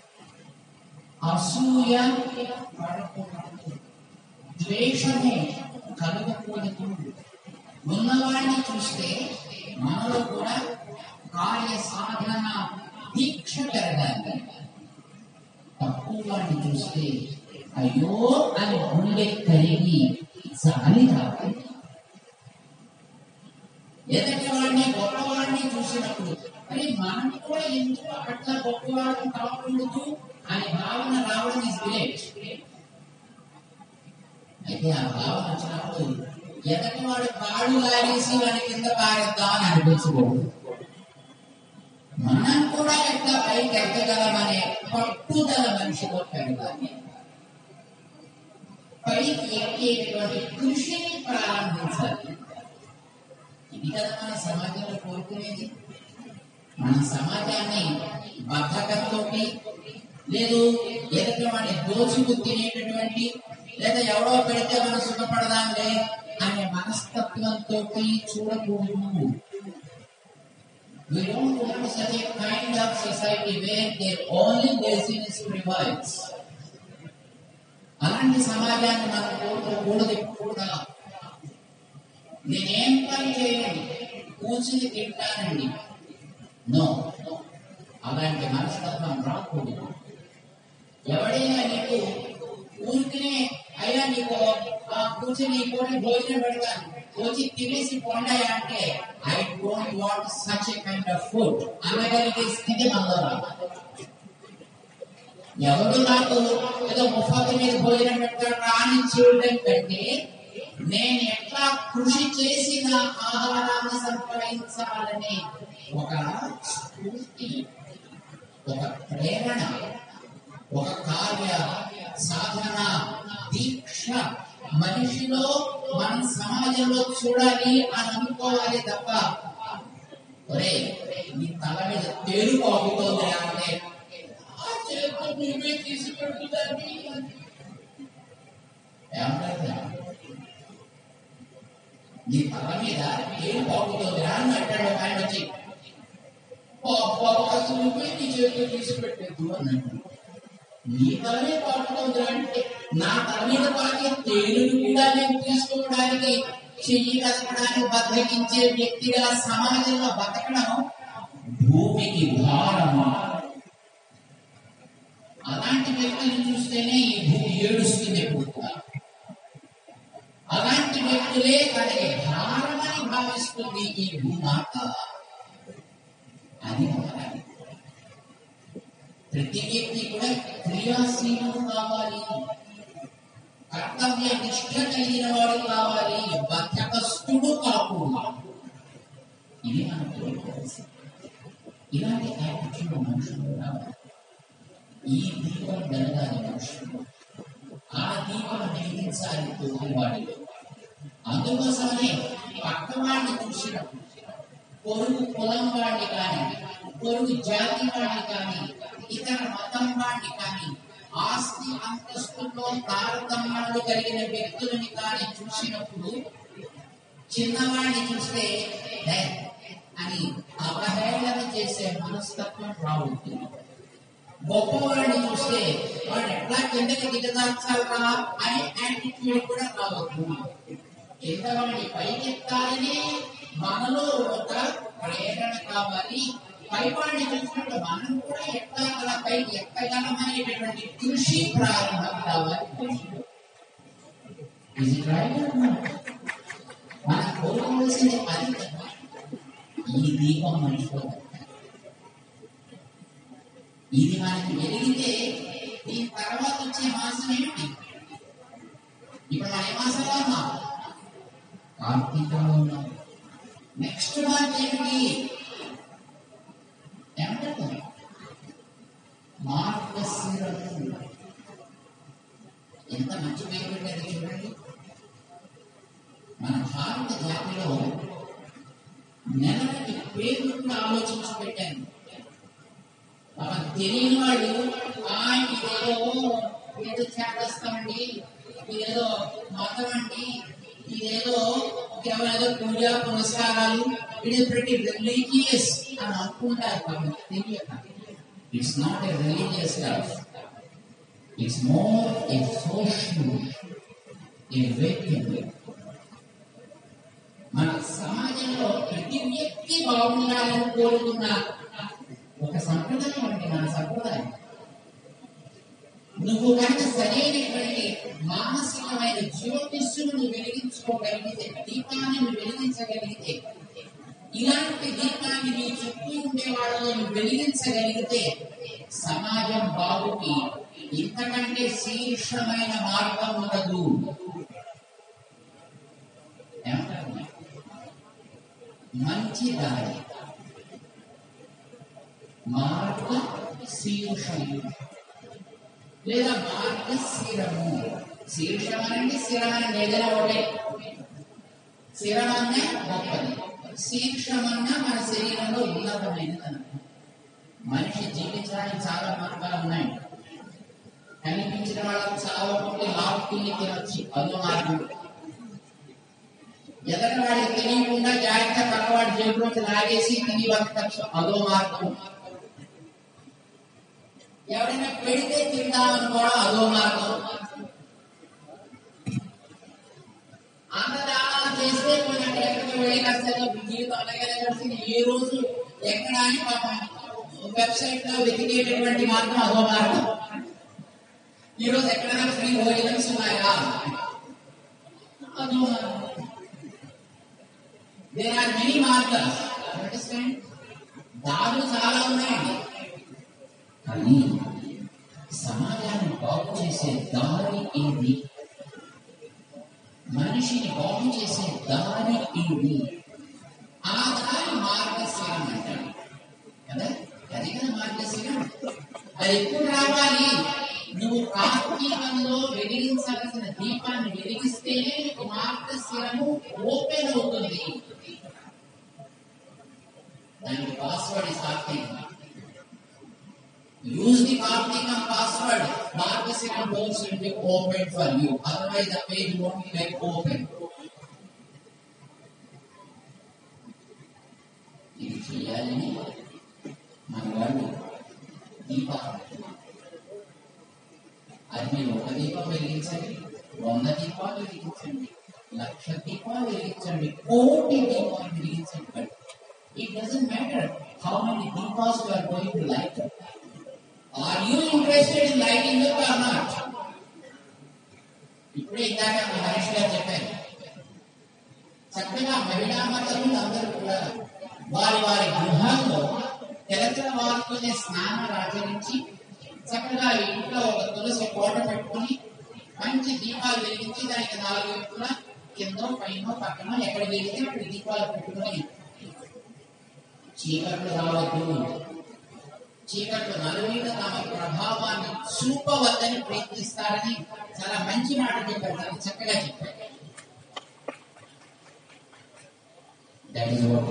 అసూయ పడకూడదు ద్వేషము కలగకూడదు ఉన్నవాడిని చూస్తే మనలో కూడా కార్య సాధన దీక్ష పెరగాలి తక్కువ వాడిని చూస్తే అయ్యో అని గుండె కరిగి జాలి రావాలి ఎదటి వాడిని గొప్పవాడిని చూసినప్పుడు మరి మనం కూడా ఎందుకు అట్లా గొప్పవాడిని కాకూడదు అనే భావన రావడం ఇస్ గ్రేట్ అయితే ఆ భావన వచ్చినప్పుడు ఎదటి వాడు కాడు లాగేసి వాడి కింద పారేద్దాం అని అనిపించకూడదు మనం కూడా ఎట్లా పైకి ఎక్కగలమనే పట్టుదల మనిషిలో పెరగాలి పైకి ఎక్కేటువంటి కృషిని ప్రారంభించాలి ఇది కదా మన సమాజంలో కోరుకునేది మన సమాజాన్ని బద్ధకంతో లేదు ఎదుటి వాడిని దోచుకు తినేటటువంటి లేదా ఎవడో పెడితే మనం సుఖపడదాంలే అనే మనస్తత్వంతో చూడకూడదు We don't want such a kind of society where their only laziness prevails. అలాంటి సమాజాన్ని మనం కోరుకోకూడదు ఎప్పుడు కూడా నేనేం పని చేయను కూర్చుని తింటానండి నో అలాంటి మనస్తత్వం రాకూడదు ఎవడైనా నీకు ఊరికినే అయ్యా నీకు ఆ కూర్చుని కూడా భోజనం పెడతాను వచ్చి తినేసి పొండాయా అంటే I don't want such a kind of food అనగలిగే స్థితి మనలో రావాలి ఎవరు నాకు ఏదో ముఫాత మీద భోజనం పెడతాడు అని చూడడం కంటే నేను ఎట్లా కృషి చేసి నా ఆహారాన్ని సంపాదించాలనే ఒక స్ఫూర్తి ఒక ప్రేరణ ఒక కార్య సాధన దీక్ష మనిషిలో మనం సమాజంలో చూడాలి అని అనుకోవాలి తప్ప ఒరే నీ తల మీద తేరు పాకుతోంది అంటే ఆ చేతితో నువ్వే తీసి పెడుతుందండి ఏమంటారు నీ తల మీద తేరు పాకుతోంది అని అంటాడు ఒక ఆయన వచ్చి అసలు నువ్వే నీ చేతితో తీసి పెట్టేద్దు అన్నట్టు నీ తలమే పాకుతోంది అంటే నా తల మీద పాకే తేలును కూడా నేను తీసుకోవడానికి చెయ్యి కదపడానికి బద్దకించే వ్యక్తిగా సమాజంలో బతకడం భూమికి భారము అలాంటి వ్యక్తిని చూస్తేనే ఈ భూమి ఏడుస్తుంది ఎప్పుడు కూడా. అలాంటి వ్యక్తులే తనకి భారమని భావిస్తుంది ఈ భూమాత అది మారాలి ప్రతి వ్యక్తి కూడా క్రియాశీలుడు కావాలి కర్తవ్య నిష్ఠ కలిగిన వాడు కావాలి బద్ధకస్తుడు కాకూడదు ఇది మనం కోరుకోవాల్సింది ఇలాంటి యాటిట్యూడ్ మనుషులు రావాలి ఈ దీపం వెలగాలి మనుషులు ఆ దీపం వెలిగించాలి తోటి వాడిలో అందుకోసమనే పక్క వాడిని చూసినప్పుడు పొరుగు కులం వాడిని కానీ పొరుగు జాతి వాడిని కానీ ఇతర మతం వాడిని కానీ ఆస్తి అంతస్తుల్లో తారతమ్యాలు కలిగిన వ్యక్తులని కానీ చూసినప్పుడు చిన్నవాడిని చూస్తే "హే" అని అవహేళన చేసే మనస్తత్వం రావద్దు గొప్పవాడిని చూస్తే వాడు ఎట్లా కిందకి దిగదార్చాలా అనే యాటిట్యూడ్ కూడా రావద్దు కింద వాడిని పైకెత్తాలని మనలో ఒక ప్రేరణ కావాలి పైవాడిని చూసినప్పుడు మనం కూడా ఎట్లా అలా పైకి ఎక్కగలం అనేటటువంటి కృషి ప్రారంభం కావాలి Is it right or not? మనం కోరుకోవాల్సింది అది కదా ఈ దీపం మనిషిలో ఇది మనకి వెలిగితే దీని తర్వాత వచ్చే మాసం ఏమిటి ఇప్పుడు మన ఏ మాసంలో ఉన్నాం కార్తీకంలో ఉన్నాం నెక్స్ట్ మంత్ ఏమిటి ఏమంటారు మార్గశిరము ఎంత మంచి పేరు పెట్టారు చూడండి మన పేరు కూడా ఆలోచించి పెట్టాను పాపం తెలియని వాళ్ళు ఆ ఇదేదో ఏదో చేస్తామండి ఇదేదో మతం అండి ఇదేదో కేవలం ఏదో పూజ పురస్కారాలు ఇట్ ఇస్ ప్రతి రిలీజియస్ అని అనుకుంటారు పాపం తెలియక it's not a religious life it's more a social a waking మన సమాజంలో ప్రతి వ్యక్తి బాగుండాలని కోరుకున్న ఒక సంప్రదాయం అండి మన సంప్రదాయం నువ్వు కనుక సరైనటువంటి మానసికమైన జ్యోతిష్ను నువ్వు వెలిగించుకోగలిగితే దీపాన్ని నువ్వు వెలిగించగలిగితే ఇలాంటి దీపాన్ని నీ చుట్టూ ఉండే వాళ్ళలో నువ్వు వెలిగించగలిగితే సమాజం బాగుకి ఇంతకంటే శీర్షమైన మార్గం ఉండదు ఏమంటారు మీరు? మంచి దారి మార్గ శీర్షము లేదా మార్గ శిరము శీర్షం అనండి శిరం అనండి ఏదైనా ఒకటే శిరం అన్నా గొప్పది శీర్షం అన్నా మన శరీరంలో ఉన్నతమైనది అన్నమాట మనిషి జీవించడానికి చాలా మార్గాలు ఉన్నాయి కనిపించిన వాళ్ళకి చావకుంటే లాక్కి తినొచ్చు అదో మార్గం ఎదటి వాడికి తెలియకుండా జాగ్రత్త పక్కవాడి జేబులోకి లాగేసి తిని బతకచ్చు అదో మార్గం ఎవరైనా పెడితే తిందామని కూడా అదో మార్గం అన్నదానం చేస్తే కొన్ని ఎక్కడికి వెళ్ళి కాస్త జీవితం అలాగే గడిచింది ఏ రోజు ఎక్కడ అని పాపం వెబ్సైట్ లో వెతికేటటువంటి మార్గం అదో మార్గం ఈ రోజు ఎక్కడైనా ఫ్రీ భోజనమ్స్ ఉన్నాయా అదో మార్గం దేర్ ఆర్ మెనీ మార్గల్స్ అండర్స్టాండ్ దారులు చాలా ఉన్నాయండి కానీ సమాజాన్ని బాగు చేసే దారి ఇది మనిషిని బాగు చేసే దారి ఇది ఆ దారి మార్గశీలం అంటాడు కదా అది కదా మార్గశీలం అది ఎప్పుడు రావాలి నువ్వు కార్తీకంలో వెలిగించాల్సిన దీపాన్ని వెలిగిస్తేనే నీకు మార్గశీలము ఓపెన్ అవుతుంది దానికి password is Kartikam use the Kartikam password. Margasiram doors will be open for you. Otherwise, the page won't be like open. ఇది చేయాలని మన వాళ్ళు దీపాలు అది మీరు ఒక దీపం వెలిగించండి వంద దీపాలు వెలిగించండి లక్ష దీపాలు వెలిగించండి కోటి దీపాలు వెలిగించండి but it doesn't matter how many దీపాస్ you are going to light are you interested in lighting it or not ఇప్పుడే ఇందాక మీ హరీష్ గారు చెప్పారు చక్కగా మహిళా మతలు అందరూ కూడా వారి వారి గృహాల్లో తెలంగాణ స్నానాలు ఆచరించి చక్కగా ఇంట్లో ఒక తులసి కోట పెట్టుకుని మంచి దీపాలు వెలిగించి దానికి నాలుగు వైపులా కింద పైన పక్కన ఎక్కడ వెలిగితే అక్కడ దీపాలు పెట్టుకుని చీకట్లు రావద్దు చీకట్లు నలువీట తమ ప్రభావాన్ని చూపవద్దని ప్రయత్నిస్తారని చాలా మంచి మాట చెప్పారు చాలా చక్కగా చెప్పారు దట్ ఈస్ వాట్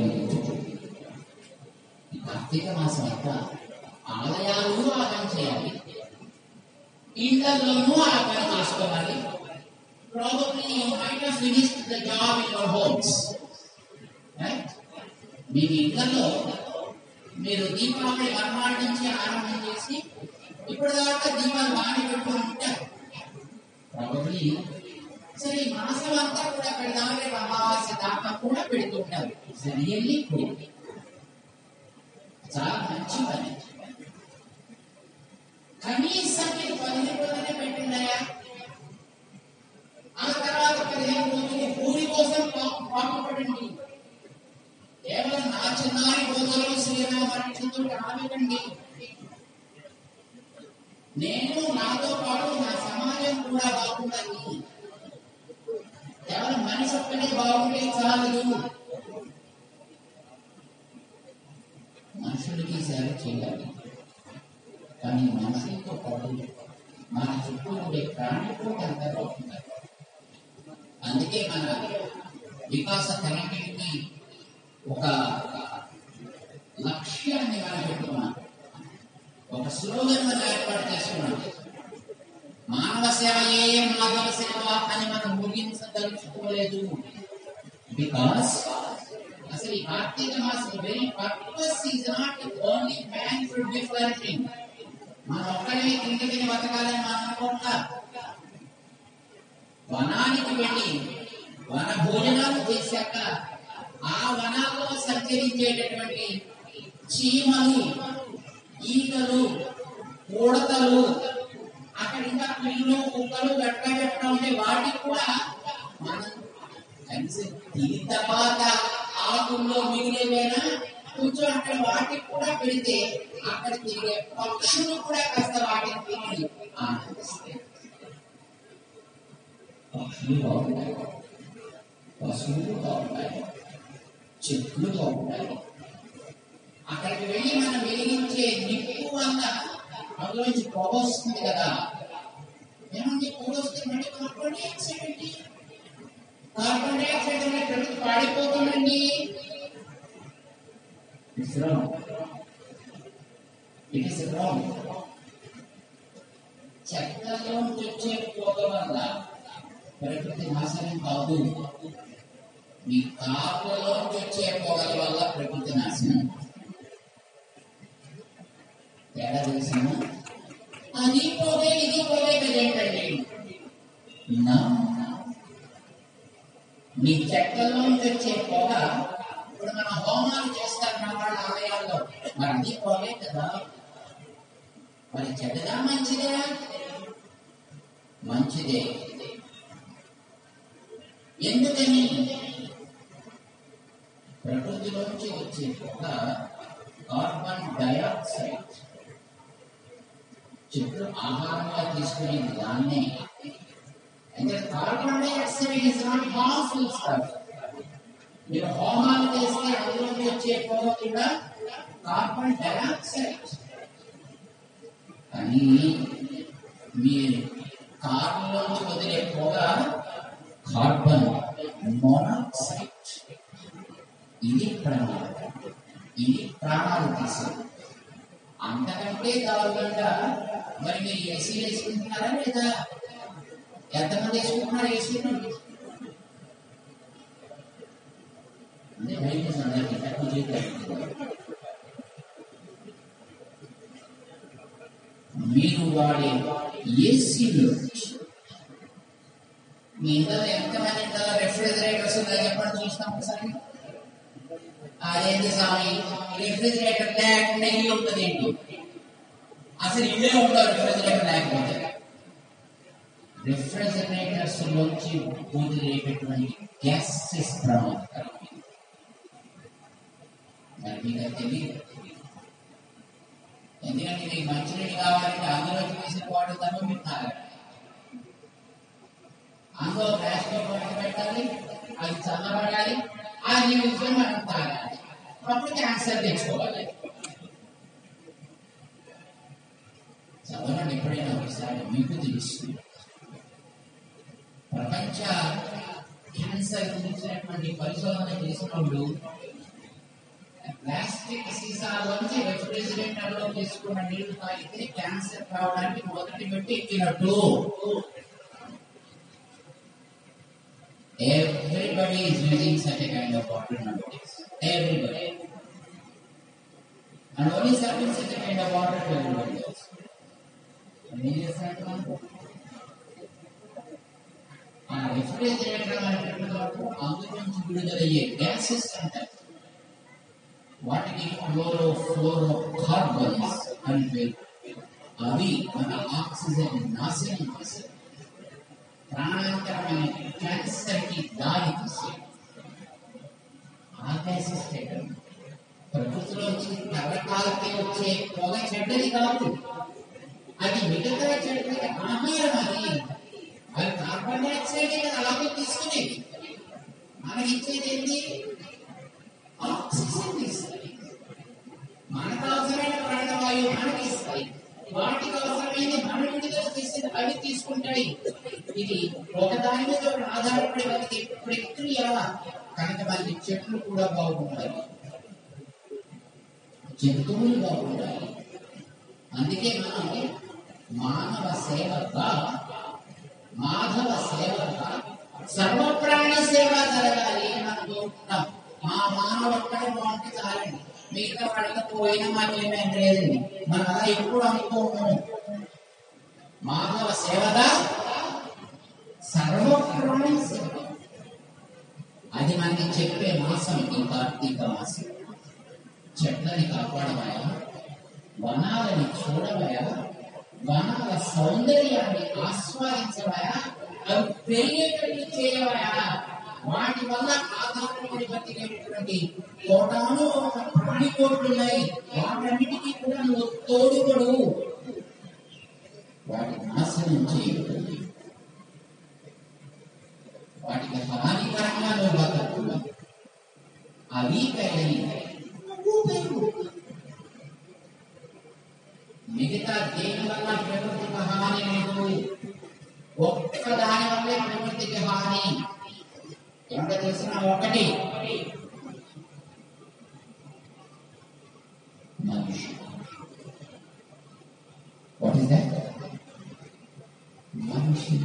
ఈ కార్తీక మాసం అంతా ఆలయాలు ఆ పని చేయాలి ఇళ్లలోనూ ఆ పని చేసుకోవాలి probably you might have finished the job in your homes right మీ ఇళ్లలో మీరు దీపావళి మర్నాడు నుంచి ఆరంభం చేసి ఇప్పటిదాకా దీపాలు బాగానే పెట్టుకుని ఉంటారు ప్రాబబ్లీ సరే ఈ మాసం అంతా కూడా పెడదాం రేపు అమావాస్య దాకా కూడా పెడుతుంటారు రియల్లీ గుడ్ చాలా మంచి పని కనీసం మీరు పదిహేను రోజులనే పెట్టిందయా ఆ తర్వాత పదిహేను రోజులు పూరి కోసం పాపపడండి కేవలం నా చిన్నారి రోజుల్లో శ్రీరామకృష్ణుడు ఆగకండి నేను నాతో పాటు నా సమాజం కూడా బాగుండాలి కేవలం మనిషి ఒక్కడే బాగుంటే చాలదు మనుషులకి సేవ చేయాలి కానీ మనుషులతో పాటు మన చుట్టూ ఉండే ప్రాణులు అంతా బాగుంటారు అందుకే మన వికాస తరగతికి ఒక స్లోగన్ మనం ఏర్పాటు చేసుకున్నాం మానవ సేవ ఏ మాధవ సేవ అని మనం ముగించదలుచుకోలేదు బికాస్ అసలు ఈ కార్తీక మాసం very purpose is not only man should be flourishing మనం ఒక్కడే తిండి తిని బతకాలని మనం అనుకుంటా వనానికి వెళ్ళి వన భోజనాలు చేశాక ఆ వనాల్లో సంచరించేటటువంటి చీమలు ఈగలు ఉడతలు అక్కడ ఇంకా పిల్లు కుక్కలు గట్ట గట్ట ఉంటే వాటికి కూడా మనం కనీసం తిని తర్వాత ఆకుల్లో మిగిలేవేనా కొంచెం అక్కడ వాటికి కూడా పెడితే అక్కడ తిరిగే పక్షులు కూడా కాస్త వాటిని తిని ఆనందిస్తాయి పక్షులు బాగుంటాయి పశువులు బాగుంటాయి చెట్లు బాగుంటాయి అక్కడికి వెళ్ళి మనం వెలిగించే నిప్పు వల్ల అందులోంచి పొగ వస్తుంది కదా ఏమంటే పొగ వస్తే మళ్ళీ కార్బన్ డైఆక్సైడ్ అండి కార్బన్ డైఆక్సైడ్ అనే ప్రకృతి పాడిపోతుందండి It's wrong. It is wrong. చెత్తలో వచ్చే పొగ వల్ల ప్రకృతి నాశనం కాదు మీ కార్లలో వచ్చే పొగల వల్ల ప్రకృతి నాశనం తేడా తెలిసిన అది పోగే ఇది పోగే కదేంటండి నా మీ చెట్లలో నుంచి వచ్చే పొగ ఇప్పుడు మనం హోమాలు చేస్తాం మన వాళ్ళ ఆలయాల్లో మరి అది పోగే కదా మరి చెడ్డదా మంచిదే మంచిదే ఎందుకని ప్రకృతిలోంచి వచ్చే పొగ కార్బన్ డయాక్సైడ్ చెట్లు ఆహారంగా తీసుకునే దాన్నే అంటే carbon dioxide is not harmful stuff మీరు హోమాలు చేస్తే అందులోకి వచ్చే పొగ కూడా కార్బన్ డైఆక్సైడ్ కానీ మీరు కారులోంచి వదిలే పొగ కార్బన్ మోనాక్సైడ్ ఇది ప్రాణాలు ఇది ప్రాణాలు తీసేది అంతకంటే దారుణంగా మరి మీరు ఏసీ వేసుకుంటున్నారా లేదా ఎంతమంది వేసుకుంటున్నారు ఏసీలు అంటే బయట అందరికీ తక్కువ చేయగలుగుతుంది మీరు వాడే ఏసీలు మీ ఇంట్లో ఎంతమంది ఇంట్లో రెఫ్రిజిరేటర్స్ ఉన్నాయో చెప్పండి చూస్తాం ఒకసారి అదేంటి స్వామి రెఫ్రిజిరేటర్ లేకుండా ఇల్లు ఉంటుంది ఏంటి అసలు ఇల్లే ఉండవు రెఫ్రిజిరేటర్ లేకపోతే రిఫ్రిజిరేటర్స్ లోంచి వదిలేటటువంటి గ్యాసెస్ ప్రమాదకరం మరి మీకు అది తెలియదు ఎందుకంటే మీకు మంచినీళ్ళు కావాలంటే అందులోకి తీసిన వాడు తప్ప మీరు తాగాలి అందులో ప్లాస్టిక్ బాటిల్ పెట్టాలి అది చల్లబడాలి ఆ నీళ్ళు మనం తాగాలి అప్పుడు క్యాన్సర్ తెచ్చుకోవాలి చదవండి ఎప్పుడైనా ఒకసారి మీకు తెలుస్తుంది ప్రపంచ క్యాన్సర్ గురించినటువంటి పరిశోధన చేసినప్పుడు ప్లాస్టిక్ సీసాలోంచి రెఫ్రిజిరేటర్ లో తీసుకున్న నీళ్లు తాగితే క్యాన్సర్ రావడానికి మొదటి పెట్టి ఎక్కినట్టు Everybody is using such a kind of water nowadays. Everybody. And only serving such a kind of water to everybody else. ఏం చేస్తారంటే మనకు ఆ రెఫ్రిజిరేటర్ అనేటప్పుడు అందులోంచి విడుదలయ్యే గ్యాసెస్ అంటారు వాటికి క్లోరో ఫ్లోరో కార్బన్స్ అని పేరు అవి మన ఆక్సిజన్ నాశనం చేస్తాయి ప్రాణాంతరమైన క్యాన్సర్ కి దారి తీస్తాయి ఆకాశిస్తాయి ప్రకృతిలో వచ్చి తరకాలకి వచ్చే పొగ చెడ్డది కాదు అది మిగతా చెడ్డది ఆహారం అది అది కార్బన్ డైఆక్సైడ్ కదా అలాగే తీసుకునేది మనకి ఇచ్చేది ఏంటి ఆక్సిజన్ ఇస్తాయి మనకు అవసరమైన ప్రాణవాయువు మనకి ఇస్తాయి వాటికి అవసరమైనది మనం విడుదల చేసేది అవి తీసుకుంటాయి ఇది ఒకదాని మీద ఒకటి ఆధారపడి బతికే ప్రక్రియ కనుక మనకి చెట్లు కూడా బాగుంటాయి జంతువులు బాగుంటాయి అందుకే మనం మానవ సేవగా మాధవ సేవగా సర్వప్రాణి సేవ జరగాలి అని మనం కోరుకుంటాం మా మానవ ఒక్కడే బాగుంటే చాలండి మిగతా వాళ్ళకి పోయినా మాకేమేం లేదండి మనం అలా ఎప్పుడు అనుకోము మాధవ సేవగా సర్వప్రాణి సేవ అది మనకి చెప్పే మాసం ఈ కార్తీక మాసం చెట్లని కాపాడవయా వనాలని చూడవయా వనాల సౌందర్యాన్ని ఆస్వాదించవయా అవి పెరిగేటట్టు చేయవయా వాటి వల్ల ఆధారపడి బతికేటటువంటి కోటాను ఒక ప్రాణి కోట్లు ఉన్నాయి వాటన్నిటికీ కూడా నువ్వు తోడుపడు వాటి నాశనం చేయకూడదు వాటికి హానికరంగా నువ్వు బతకూడదు అవి కైలని నువ్వు పెరుగు మిగతా దేని వల్ల ప్రకృతికి హాని లేదు ఒక్క దాని వల్లే ప్రకృతికి హాని ఎంత తెలిసిన ఒకటి మనిషి వాట్ ఇస్ దట్ మనిషి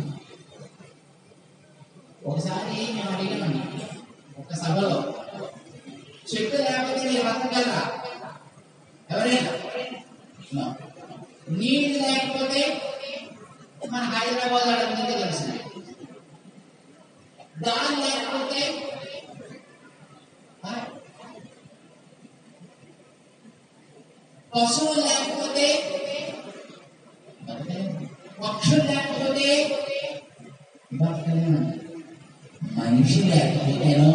ఒకసారి మేము అడిగామండి ఒక సభలో చెట్టు లేకపోతే మీరు బతకగలరా ఎవరైనా No. నీళ్ళు లేకపోతే మన హైదరాబాద్ వాళ్ళందరికీ తెలిసింది గాలి లేకపోతే ఆ? పశువులు లేకపోతే బతకలేము. పక్షులు లేకపోతే బతకలేము. మనిషి లేకపోతేనో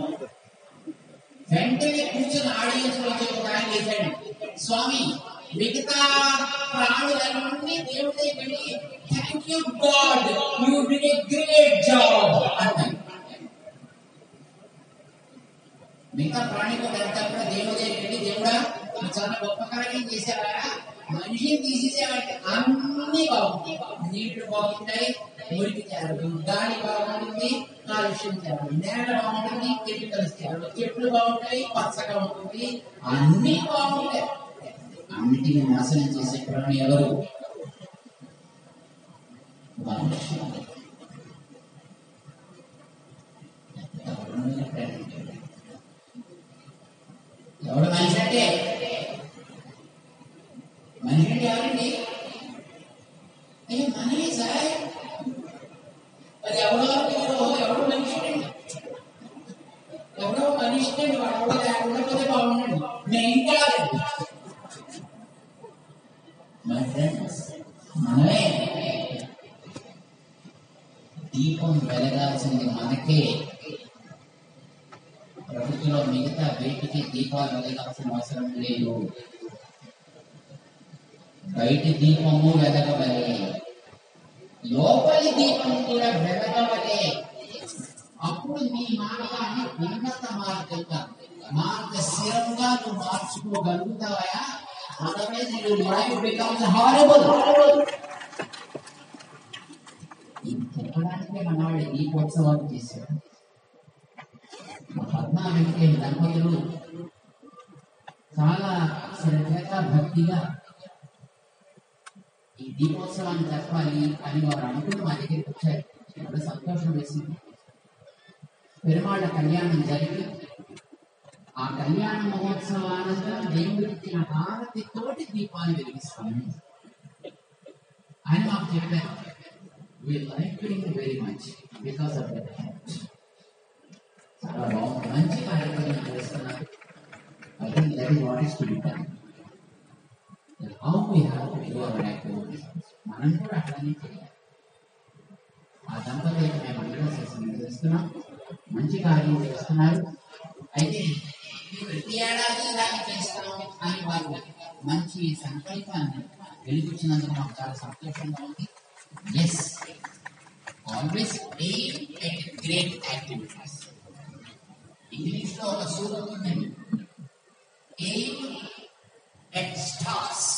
వెంటనే కూర్చొని ఆడియన్స్ లో వచ్చి ఒక ఆయన చేశాడు స్వామి మిగతా ప్రాణులన్నీ దేవుడి వెళ్ళి thank you God you did a great job అన్నాడు మిగతా ప్రాణికి వెళ్తా కూడా దేవుడి దగ్గరికి వెళ్ళి దేవుడా నువ్వు చాలా గొప్ప కార్యం చేశావా మనిషిని తీసేసావంటే అన్ని బాగుంటాయి నీళ్లు బాగుంటాయి మురికి చేరదు గాలి బాగుంటుంది కాలుష్యం చేరదు నేల బాగుంటుంది కెమికల్స్ చేరదు చెట్లు బాగుంటాయి పచ్చగా ఉంటుంది అన్ని బాగుంటాయి అన్నిటిని నాశనం చేసే ప్రాణి ఎవరు మనుషులు ఎవరు ప్రేమించారు? ఎవడు మనిషి అంటే మనిషి అంటే ఎవరండి ఏ మనిషి సార్ అది ఎవడో ఎవడో ఎవడో మనిషి అండి ఎవడో మనిషి అండి వాడు ఎవడో లేకుండా పోతే బాగుండండి నేను కాదండి మై ఫ్రెండ్స్ మనమే దీపం వెలగాల్సింది మనకే ప్రకృతిలో మిగతా వేటికి దీపాలు వెలగాల్సిన అవసరం లేదు బయటి దీపము వెలగవలే లోపలి దీపం కూడా వెలగవలే అప్పుడు నీ మార్గాన్ని ఉన్నత మార్గంగా మార్గశిరంగా నువ్వు మార్చుకోగలుగుతావా otherwise your life becomes horrible చెప్పడానికే మనవాళ్ళు ఈ ఉత్సవాలు చేశారు మా పద్మా వెంకటేష్ దంపతులు చాలా శ్రద్ధగా భక్తిగా ఈ దీపోత్సవాన్ని జరపాలి అని వారు అనుకుని మా దగ్గరికి వచ్చారు చాలా సంతోషం వేసింది పెరుమాళ్ళ కళ్యాణం జరిగి ఆ కళ్యాణ మహోత్సవానంతరం దేవుడికి ఇచ్చిన హారతితోటి దీపాలు వెలిగిస్తాము ఆయన మాకు చెప్పారు we like very much because of that చాలా బాగుంది మంచి కార్యక్రమం చేస్తున్నారు I think that is what is to be done how we have to do our activities మనం కూడా అట్లానే చేయాలి ఆ దంపతులకు మేము అండర్స్టాండింగ్ చేస్తున్నాం మంచి కార్యం చేస్తున్నారు అయితే ఈ ప్రతి ఏడాది ఇలాగే చేస్తాం అని వారు మంచి సంకల్పాన్ని వెలిపించినందుకు మాకు చాలా సంతోషంగా ఉంది yes always aim at great activities English లో ఒక సూత్రం ఉందండి ఎయిమ్ ఎట్ స్టార్స్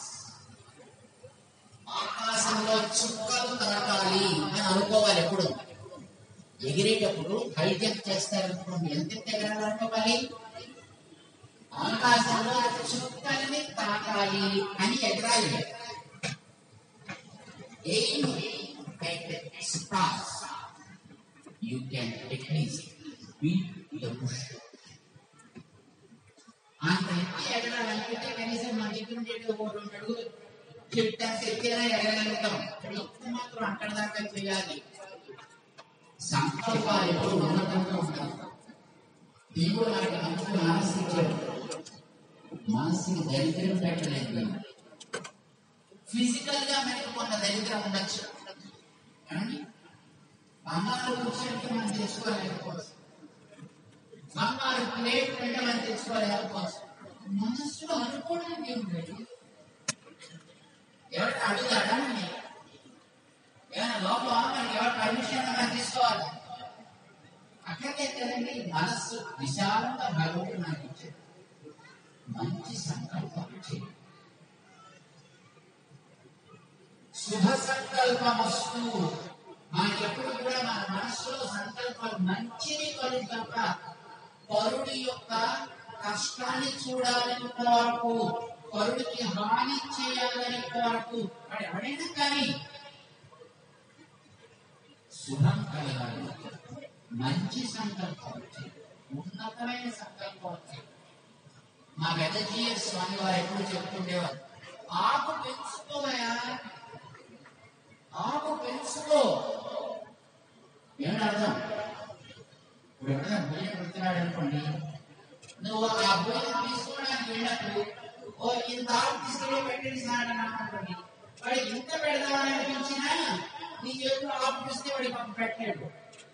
ఆకాశంలో చుక్కలు తాకాలి అని అనుకోవాలి ఎప్పుడు ఎగిరేటప్పుడు హై జంప్ చేస్తారనుకోండి ఎంత ఎత్తు ఎగరాలనుకోవాలి ఆకాశంలో చుక్కల్ని తాకాలి ఎగరాలి అని ఎగరాలి ఏం stars you can at least beat the bush అంత ఎత్తి ఎగరాలనుకుంటే కనీసం మన దగ్గర ఉండేది ఒక రెండు అడుగులు చెప్తా ఎత్తినా ఎగరగలుగుతాం ఎక్కువ మాత్రం అక్కడ దాకా చేయాలి సంకల్పాలు ఎప్పుడు ఉన్నతంగా ఉంటాయి దేవుడు మనకి మంచి మనసు ఇచ్చాడు మనసుకి దరిద్రం పెట్టలేదు ఫిజికల్ గా మనకి కొంత దరిద్రం ఉండొచ్చు ఏమండి బంగారు కూర్చోంటే మనం తెచ్చుకోలేకపోవచ్చు బంగారు ప్లేట్ అంటే మనం తెచ్చుకోలేకపోవచ్చు మనస్సులో అనుకోవడానికి ఏమిటి ఎవరికి అడుగుతాడా అని? ఏమైనా లోపల మనకి ఎవరు పర్మిషన్ మనం తీసుకోవాలి అక్కడే కదండి మనస్సు విశాలంగా భగవంతుడు నాకు ఇచ్చాడు మంచి సంకల్పం చేయి శుభ సంకల్పమస్తు మనకి ఎప్పుడు కూడా మన మనస్సులో సంకల్పం మంచిని కలుగు తప్ప పరుడి యొక్క కష్టాన్ని చూడాలని కోరకు పరుడికి హాని చేయాలని కోరకు వాడు ఎవడైనా కానీ శుభం కలగాలి మంచి సంకల్పం చేయి. ఉన్నతమైన సంకల్పం చేయి. మా పెద్దజీయ స్వామి వారు ఎప్పుడు చెప్తుండేవారు ఆకు పెంచుకోవయా ఆకు పెంచుకో ఏమిటి అర్థం ఇప్పుడు ఎవరైనా భోజనం పెడుతున్నాడు అనుకోండి నువ్వు ఆ భోజనం తీసుకోవడానికి వెళ్ళినప్పుడు ఓ ఇంత ఆకు తీసుకెళ్ళి పెట్టండి సార్ అని అనుకోండి వాడు ఇంత పెడదామని అనిపించినా నీ చేతిలో ఆకు తీస్తే వాడి పక్క పెట్టలేడు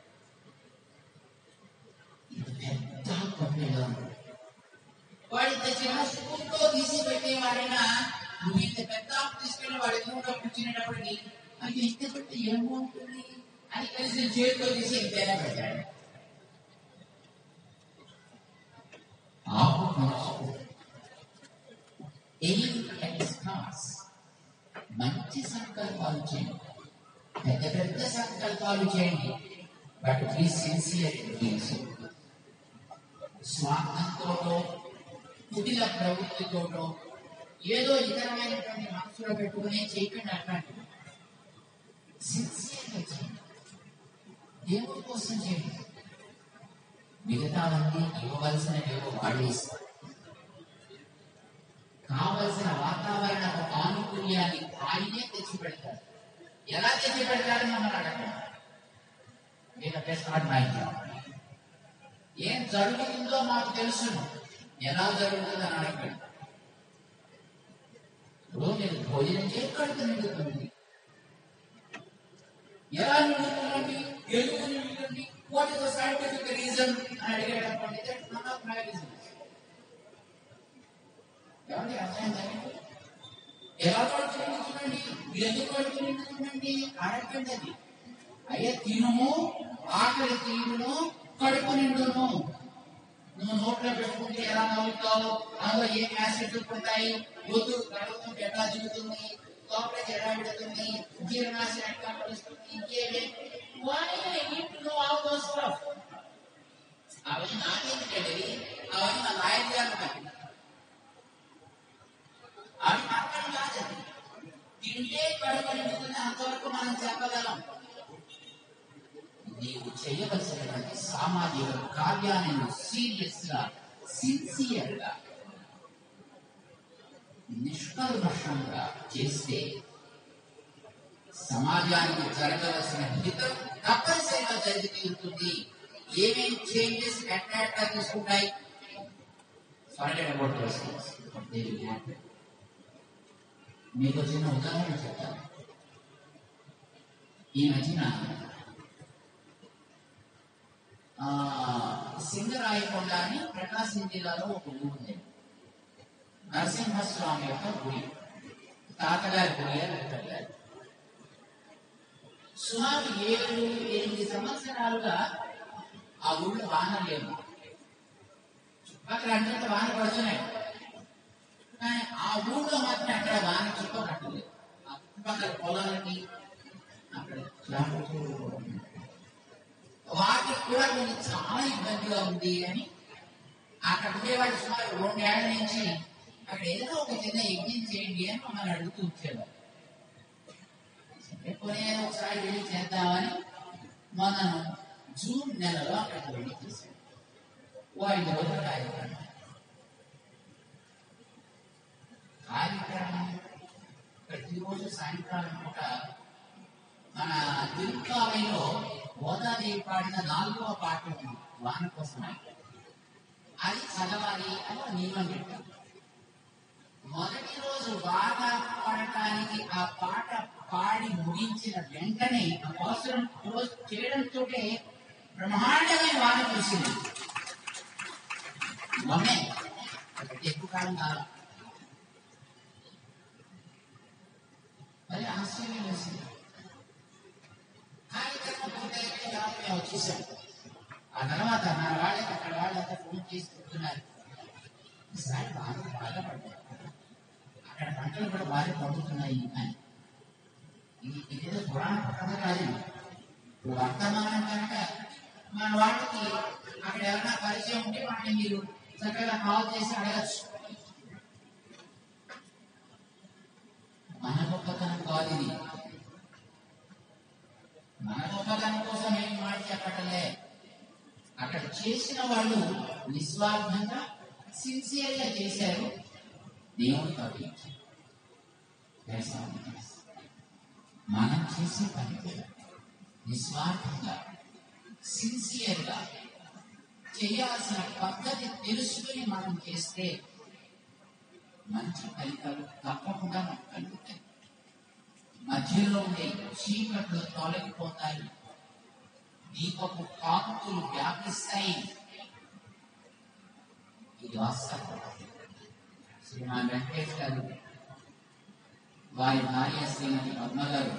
ఇది పెద్ద తప్పేలా ఉంది. వాడు ఇంత చిన్న స్పూన్తో తీసి పెట్టేవాడైనా నువ్వు ఇంత పెద్ద ఆకు తీసుకెళ్ళి వాడి ఎదురుగా కూర్చునేటప్పటికి అది ఇంత పెట్టి ఏమవుతుంది అని కలిసి చేతితో తీసి ఇంతైనా పెట్టాడు ఆకు పెంచుకో. ఎయిమ్ అండ్ స్టార్స్ మంచి సంకల్పాలు చేయండి పెద్ద పెద్ద సంకల్పాలు చేయండి బట్ బీ సిన్సియర్ స్వార్థంతోటో కుటిల ప్రవృత్తితోటో ఏదో ఇతరమైనటువంటి మనసులో పెట్టుకునే చేయకండి అట్లాంటివి సిన్సియర్గా చేయండి దేవుడి కోసం చేయండి మిగతావన్నీ ఇవ్వవలసిన ఏవో వాడే ఇస్తారు కావలసిన వాతావరణ ఆనుకూల్యాన్ని ఆయనే తెచ్చి పెడతారు ఎలా తెచ్చి పెడతారని మమ్మల్ని అడగండి నేను బెస్ట్ నాట్ మై జాబ్ ఏం జరుగుతుందో మాకు తెలుసు ఎలా జరుగుతుందో అని అడగండి ఇప్పుడు మీరు భోజనం చేయకూడదు నిండుతుంది ఎలా నిండుతుందండి ఎందుకు నిండుతుంది what is the scientific reason అని అడిగేటప్పుడు that none of my reason ఏమండి అర్థమైందండి ఎలా పడుతు నిండుతుందండి ఎందుకు పడుతు నిండుతుందండి అడగండి అది అయ్యా తినుము ఆకలి తీరును కడుపు నిండును నువ్వు నోట్లో పెట్టుకుంటే ఎలా నవ్వుతావు అందులో ఏ యాసిడ్లు ఉంటాయి గొంతు కడుపుతుంటే ఎట్లా దిగుతుంది లోపలికి ఎలా పెడుతుంది జీర్ణాశయం ఎట్లా పడుతుంది ఇంకేమి అవన్నీ నాకెందుకండి అవన్నీ నా లాయర్ గారు అవి మాత్రం కాదు తింటే కడుపు నిండుతుంది అంతవరకు మనం చెప్పగలం నీవు చేయవలసినటువంటి సామాజిక కార్యాన్ని నువ్వు సీరియస్ గా సిన్సియర్ గా నిష్కల్మషంగా చేస్తే సమాజానికి జరగవలసిన హితం తప్పనిసరిగా జరిగి తీరుతుంది ఏమేం చేంజెస్ ఎట్లా తీసుకుంటాయి ఫర్గెట్ అబౌట్ మీకు చిన్న ఉదాహరణ చెప్తాను ఈ మధ్యన ఆ, సింగరాయకొండ అని ప్రకాశం జిల్లాలో ఒక ఊరు ఉంది నరసింహస్వామి యొక్క గుడి తాతగారి గుడి అని అంటారు సుమారు ఏడు ఎనిమిది సంవత్సరాలుగా ఆ ఊళ్ళో వాన లేవు అక్కడ అంతంత వాన పడుతున్నాయి కానీ ఆ ఊళ్ళో మాత్రం అక్కడ వాన చుక్క పట్టలేదు ఆ చుట్టుపక్కల పొలాలకి అక్కడ చెట్లు వాటికి కూడా కొంచెం చాలా ఇబ్బందిగా ఉంది అని అక్కడ ఉండేవాడు సుమారు రెండేళ్ల నుంచి అక్కడ ఏదైనా ఒక చిన్న యజ్ఞం చేయండి అని మమ్మల్ని అడుగుతూ వచ్చేవారు సరే పోనీ ఏదో ఒకసారి వెళ్ళి చేద్దామని మొన్న జూన్ నెలలో అక్కడికి వెళ్ళి చేశాం ఓ ఐదు రోజుల కార్యక్రమం కార్యక్రమం ప్రతిరోజు సాయంకాలం పూట మన తిరుక్కావైలో గోదాదేవి పాడిన నాలుగవ పాట ఉంది వాన కోసం అది చదవాలి అని ఒక నియమం పెట్టాం మొదటి రోజు బాగా పాడటానికి ఆ పాట పాడి ముగించిన వెంటనే ఆ అవసరం క్లోజ్ చేయడంతో బ్రహ్మాండమైన వాన కురిసింది మొన్నే ఎక్కువ కాలం కాలం మరి ఆశ్చర్యం వేసింది కార్యక్రమం పూర్తయితే తర్వాత మేము వచ్చేసాం ఆ తర్వాత మన వాళ్ళకి అక్కడ వాళ్ళంతా ఫోన్ చేసి చెప్తున్నారు ఈసారి బాగా బాధపడ్డారు అక్కడ పంటలు కూడా బాగా పండుతున్నాయి అని ఇది ఇదేదో పురాణ కథ కాదు ఇప్పుడు వర్తమానం కనుక మన వాళ్ళకి అక్కడ ఎవరైనా పరిచయం ఉంటే వాటిని మీరు చక్కగా కాల్ చేసి అడగచ్చు మన గొప్పతనం కాదు ఇది మన గొప్పతనం కోసం ఏం మాట చెప్పటలే అక్కడ చేసిన వాళ్ళు నిస్వార్థంగా సిన్సియర్ గా చేశారు దేవుడు తప్పించారు That's all it is. మనం చేసే పని కూడా నిస్వార్థంగా సిన్సియర్ గా చేయాల్సిన పద్ధతి తెలుసుకుని మనం చేస్తే మంచి ఫలితాలు తప్పకుండా మనకు కలుగుతాయి మధ్యలో ఉండే చీకట్లు తొలగిపోతాయి దీపపు కాంతులు వ్యాపిస్తాయి ఇది వాస్తవం శ్రీమాన్ వెంకటేష్ గారు వారి భార్య శ్రీమతి పద్మ గారు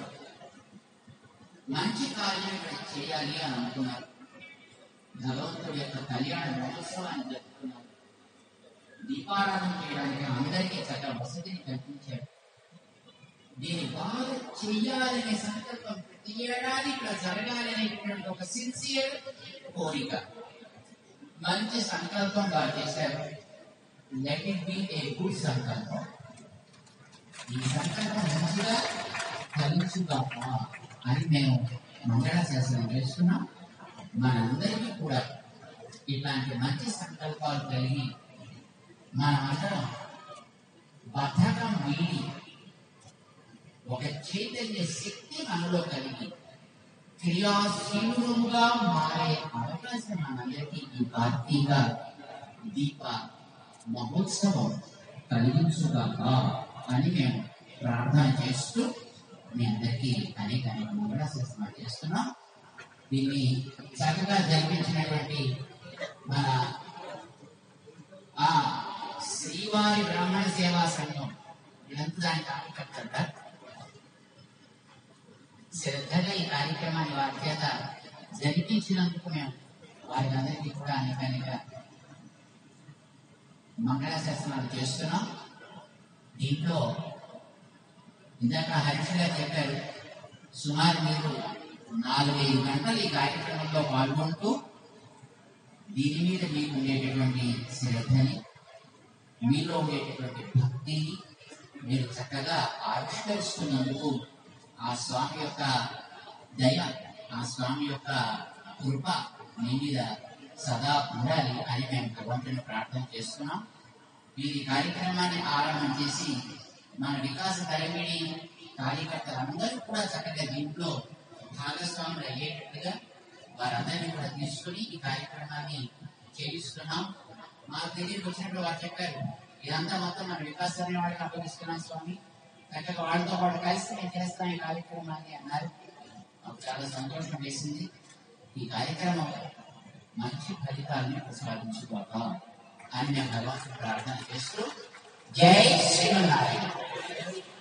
మంచి కార్యం ఇక్కడ చేయాలి అని అనుకున్నారు భగవంతుడి యొక్క కళ్యాణ మహోత్సవాన్ని జరుపుకున్నారు దీపారాధన చేయడానికి అందరికీ చక్కగా వసతిని కల్పించాడు దీన్ని బాగా చెయ్యాలనే సంకల్పం ప్రతి ఏడాది ఇక్కడ జరగాలనేటువంటి ఒక సిన్సియర్ కోరిక మంచి సంకల్పం వారు చేశారు let it be a good సంకల్పం ఈ సంకల్పం మంచిగా ఫలించుగాక అని మేము మంగళాశాసనం చేస్తున్నాం మనందరికీ కూడా ఇట్లాంటి మంచి సంకల్పాలు కలిగి మనమందరం బద్ధకం వీడి ఒక చైతన్య శక్తి మనలో కలిగి క్రియాశీలుగా మారే అవకాశం మనందరికీ ఈ కార్తీక దీప మహోత్సవం కలిగించుగాక అని మేము ప్రార్థన చేస్తూ మీ అందరికీ అనేక అనేక మంగళాశాసనాలు చేస్తున్నాం దీన్ని చక్కగా జరిపించినటువంటి మన ఆ శ్రీవారి బ్రాహ్మణ సేవా సంఘం ఇదంతా దాని కార్యకర్త శ్రద్ధగా ఈ కార్యక్రమాన్ని వారి చేత జరిపించినందుకు మేము వారికి అందరికీ కూడా అనేక అనేక మంగళాశాసనాలు చేస్తున్నాం దీంట్లో ఇందాక హరీష్ గారు చెప్పారు సుమారు మీరు నాలుగైదు గంటలు ఈ కార్యక్రమంలో పాల్గొంటూ దీని మీద మీకు ఉండేటటువంటి శ్రద్ధని మీలో ఉండేటటువంటి భక్తిని మీరు చక్కగా ఆవిష్కరిస్తున్నందుకు ఆ స్వామి యొక్క దయ ఆ స్వామి యొక్క కృప మీ మీద సదా ఉండాలి అని మేము భగవంతుని ప్రార్థన చేస్తున్నాం ఈ కార్యక్రమాన్ని ఆరంభం చేసి మన వికాస తరమిడి కార్యకర్తలందరూ కూడా చక్కగా దీంట్లో భాగస్వాములు అయ్యేటట్టుగా వారందరినీ కూడా తీసుకుని ఈ కార్యక్రమాన్ని చేయిస్తున్నాం మాకు తెలియదు వచ్చినప్పుడు వారు చెప్పారు ఇదంతా మొత్తం మన వికాస్ అనే వాళ్ళకి అప్పగిస్తున్నాం స్వామి చక్కగా వాళ్ళతో పాటు కలిసి మేము చేస్తాం ఈ కార్యక్రమాన్ని అన్నారు మాకు చాలా సంతోషం వేసింది ఈ కార్యక్రమం మంచి ఫలితాలను ప్రసాదించుకోక అని మేము భగవంతుని ప్రార్థన చేస్తూ జై శ్రీమన్నారాయణ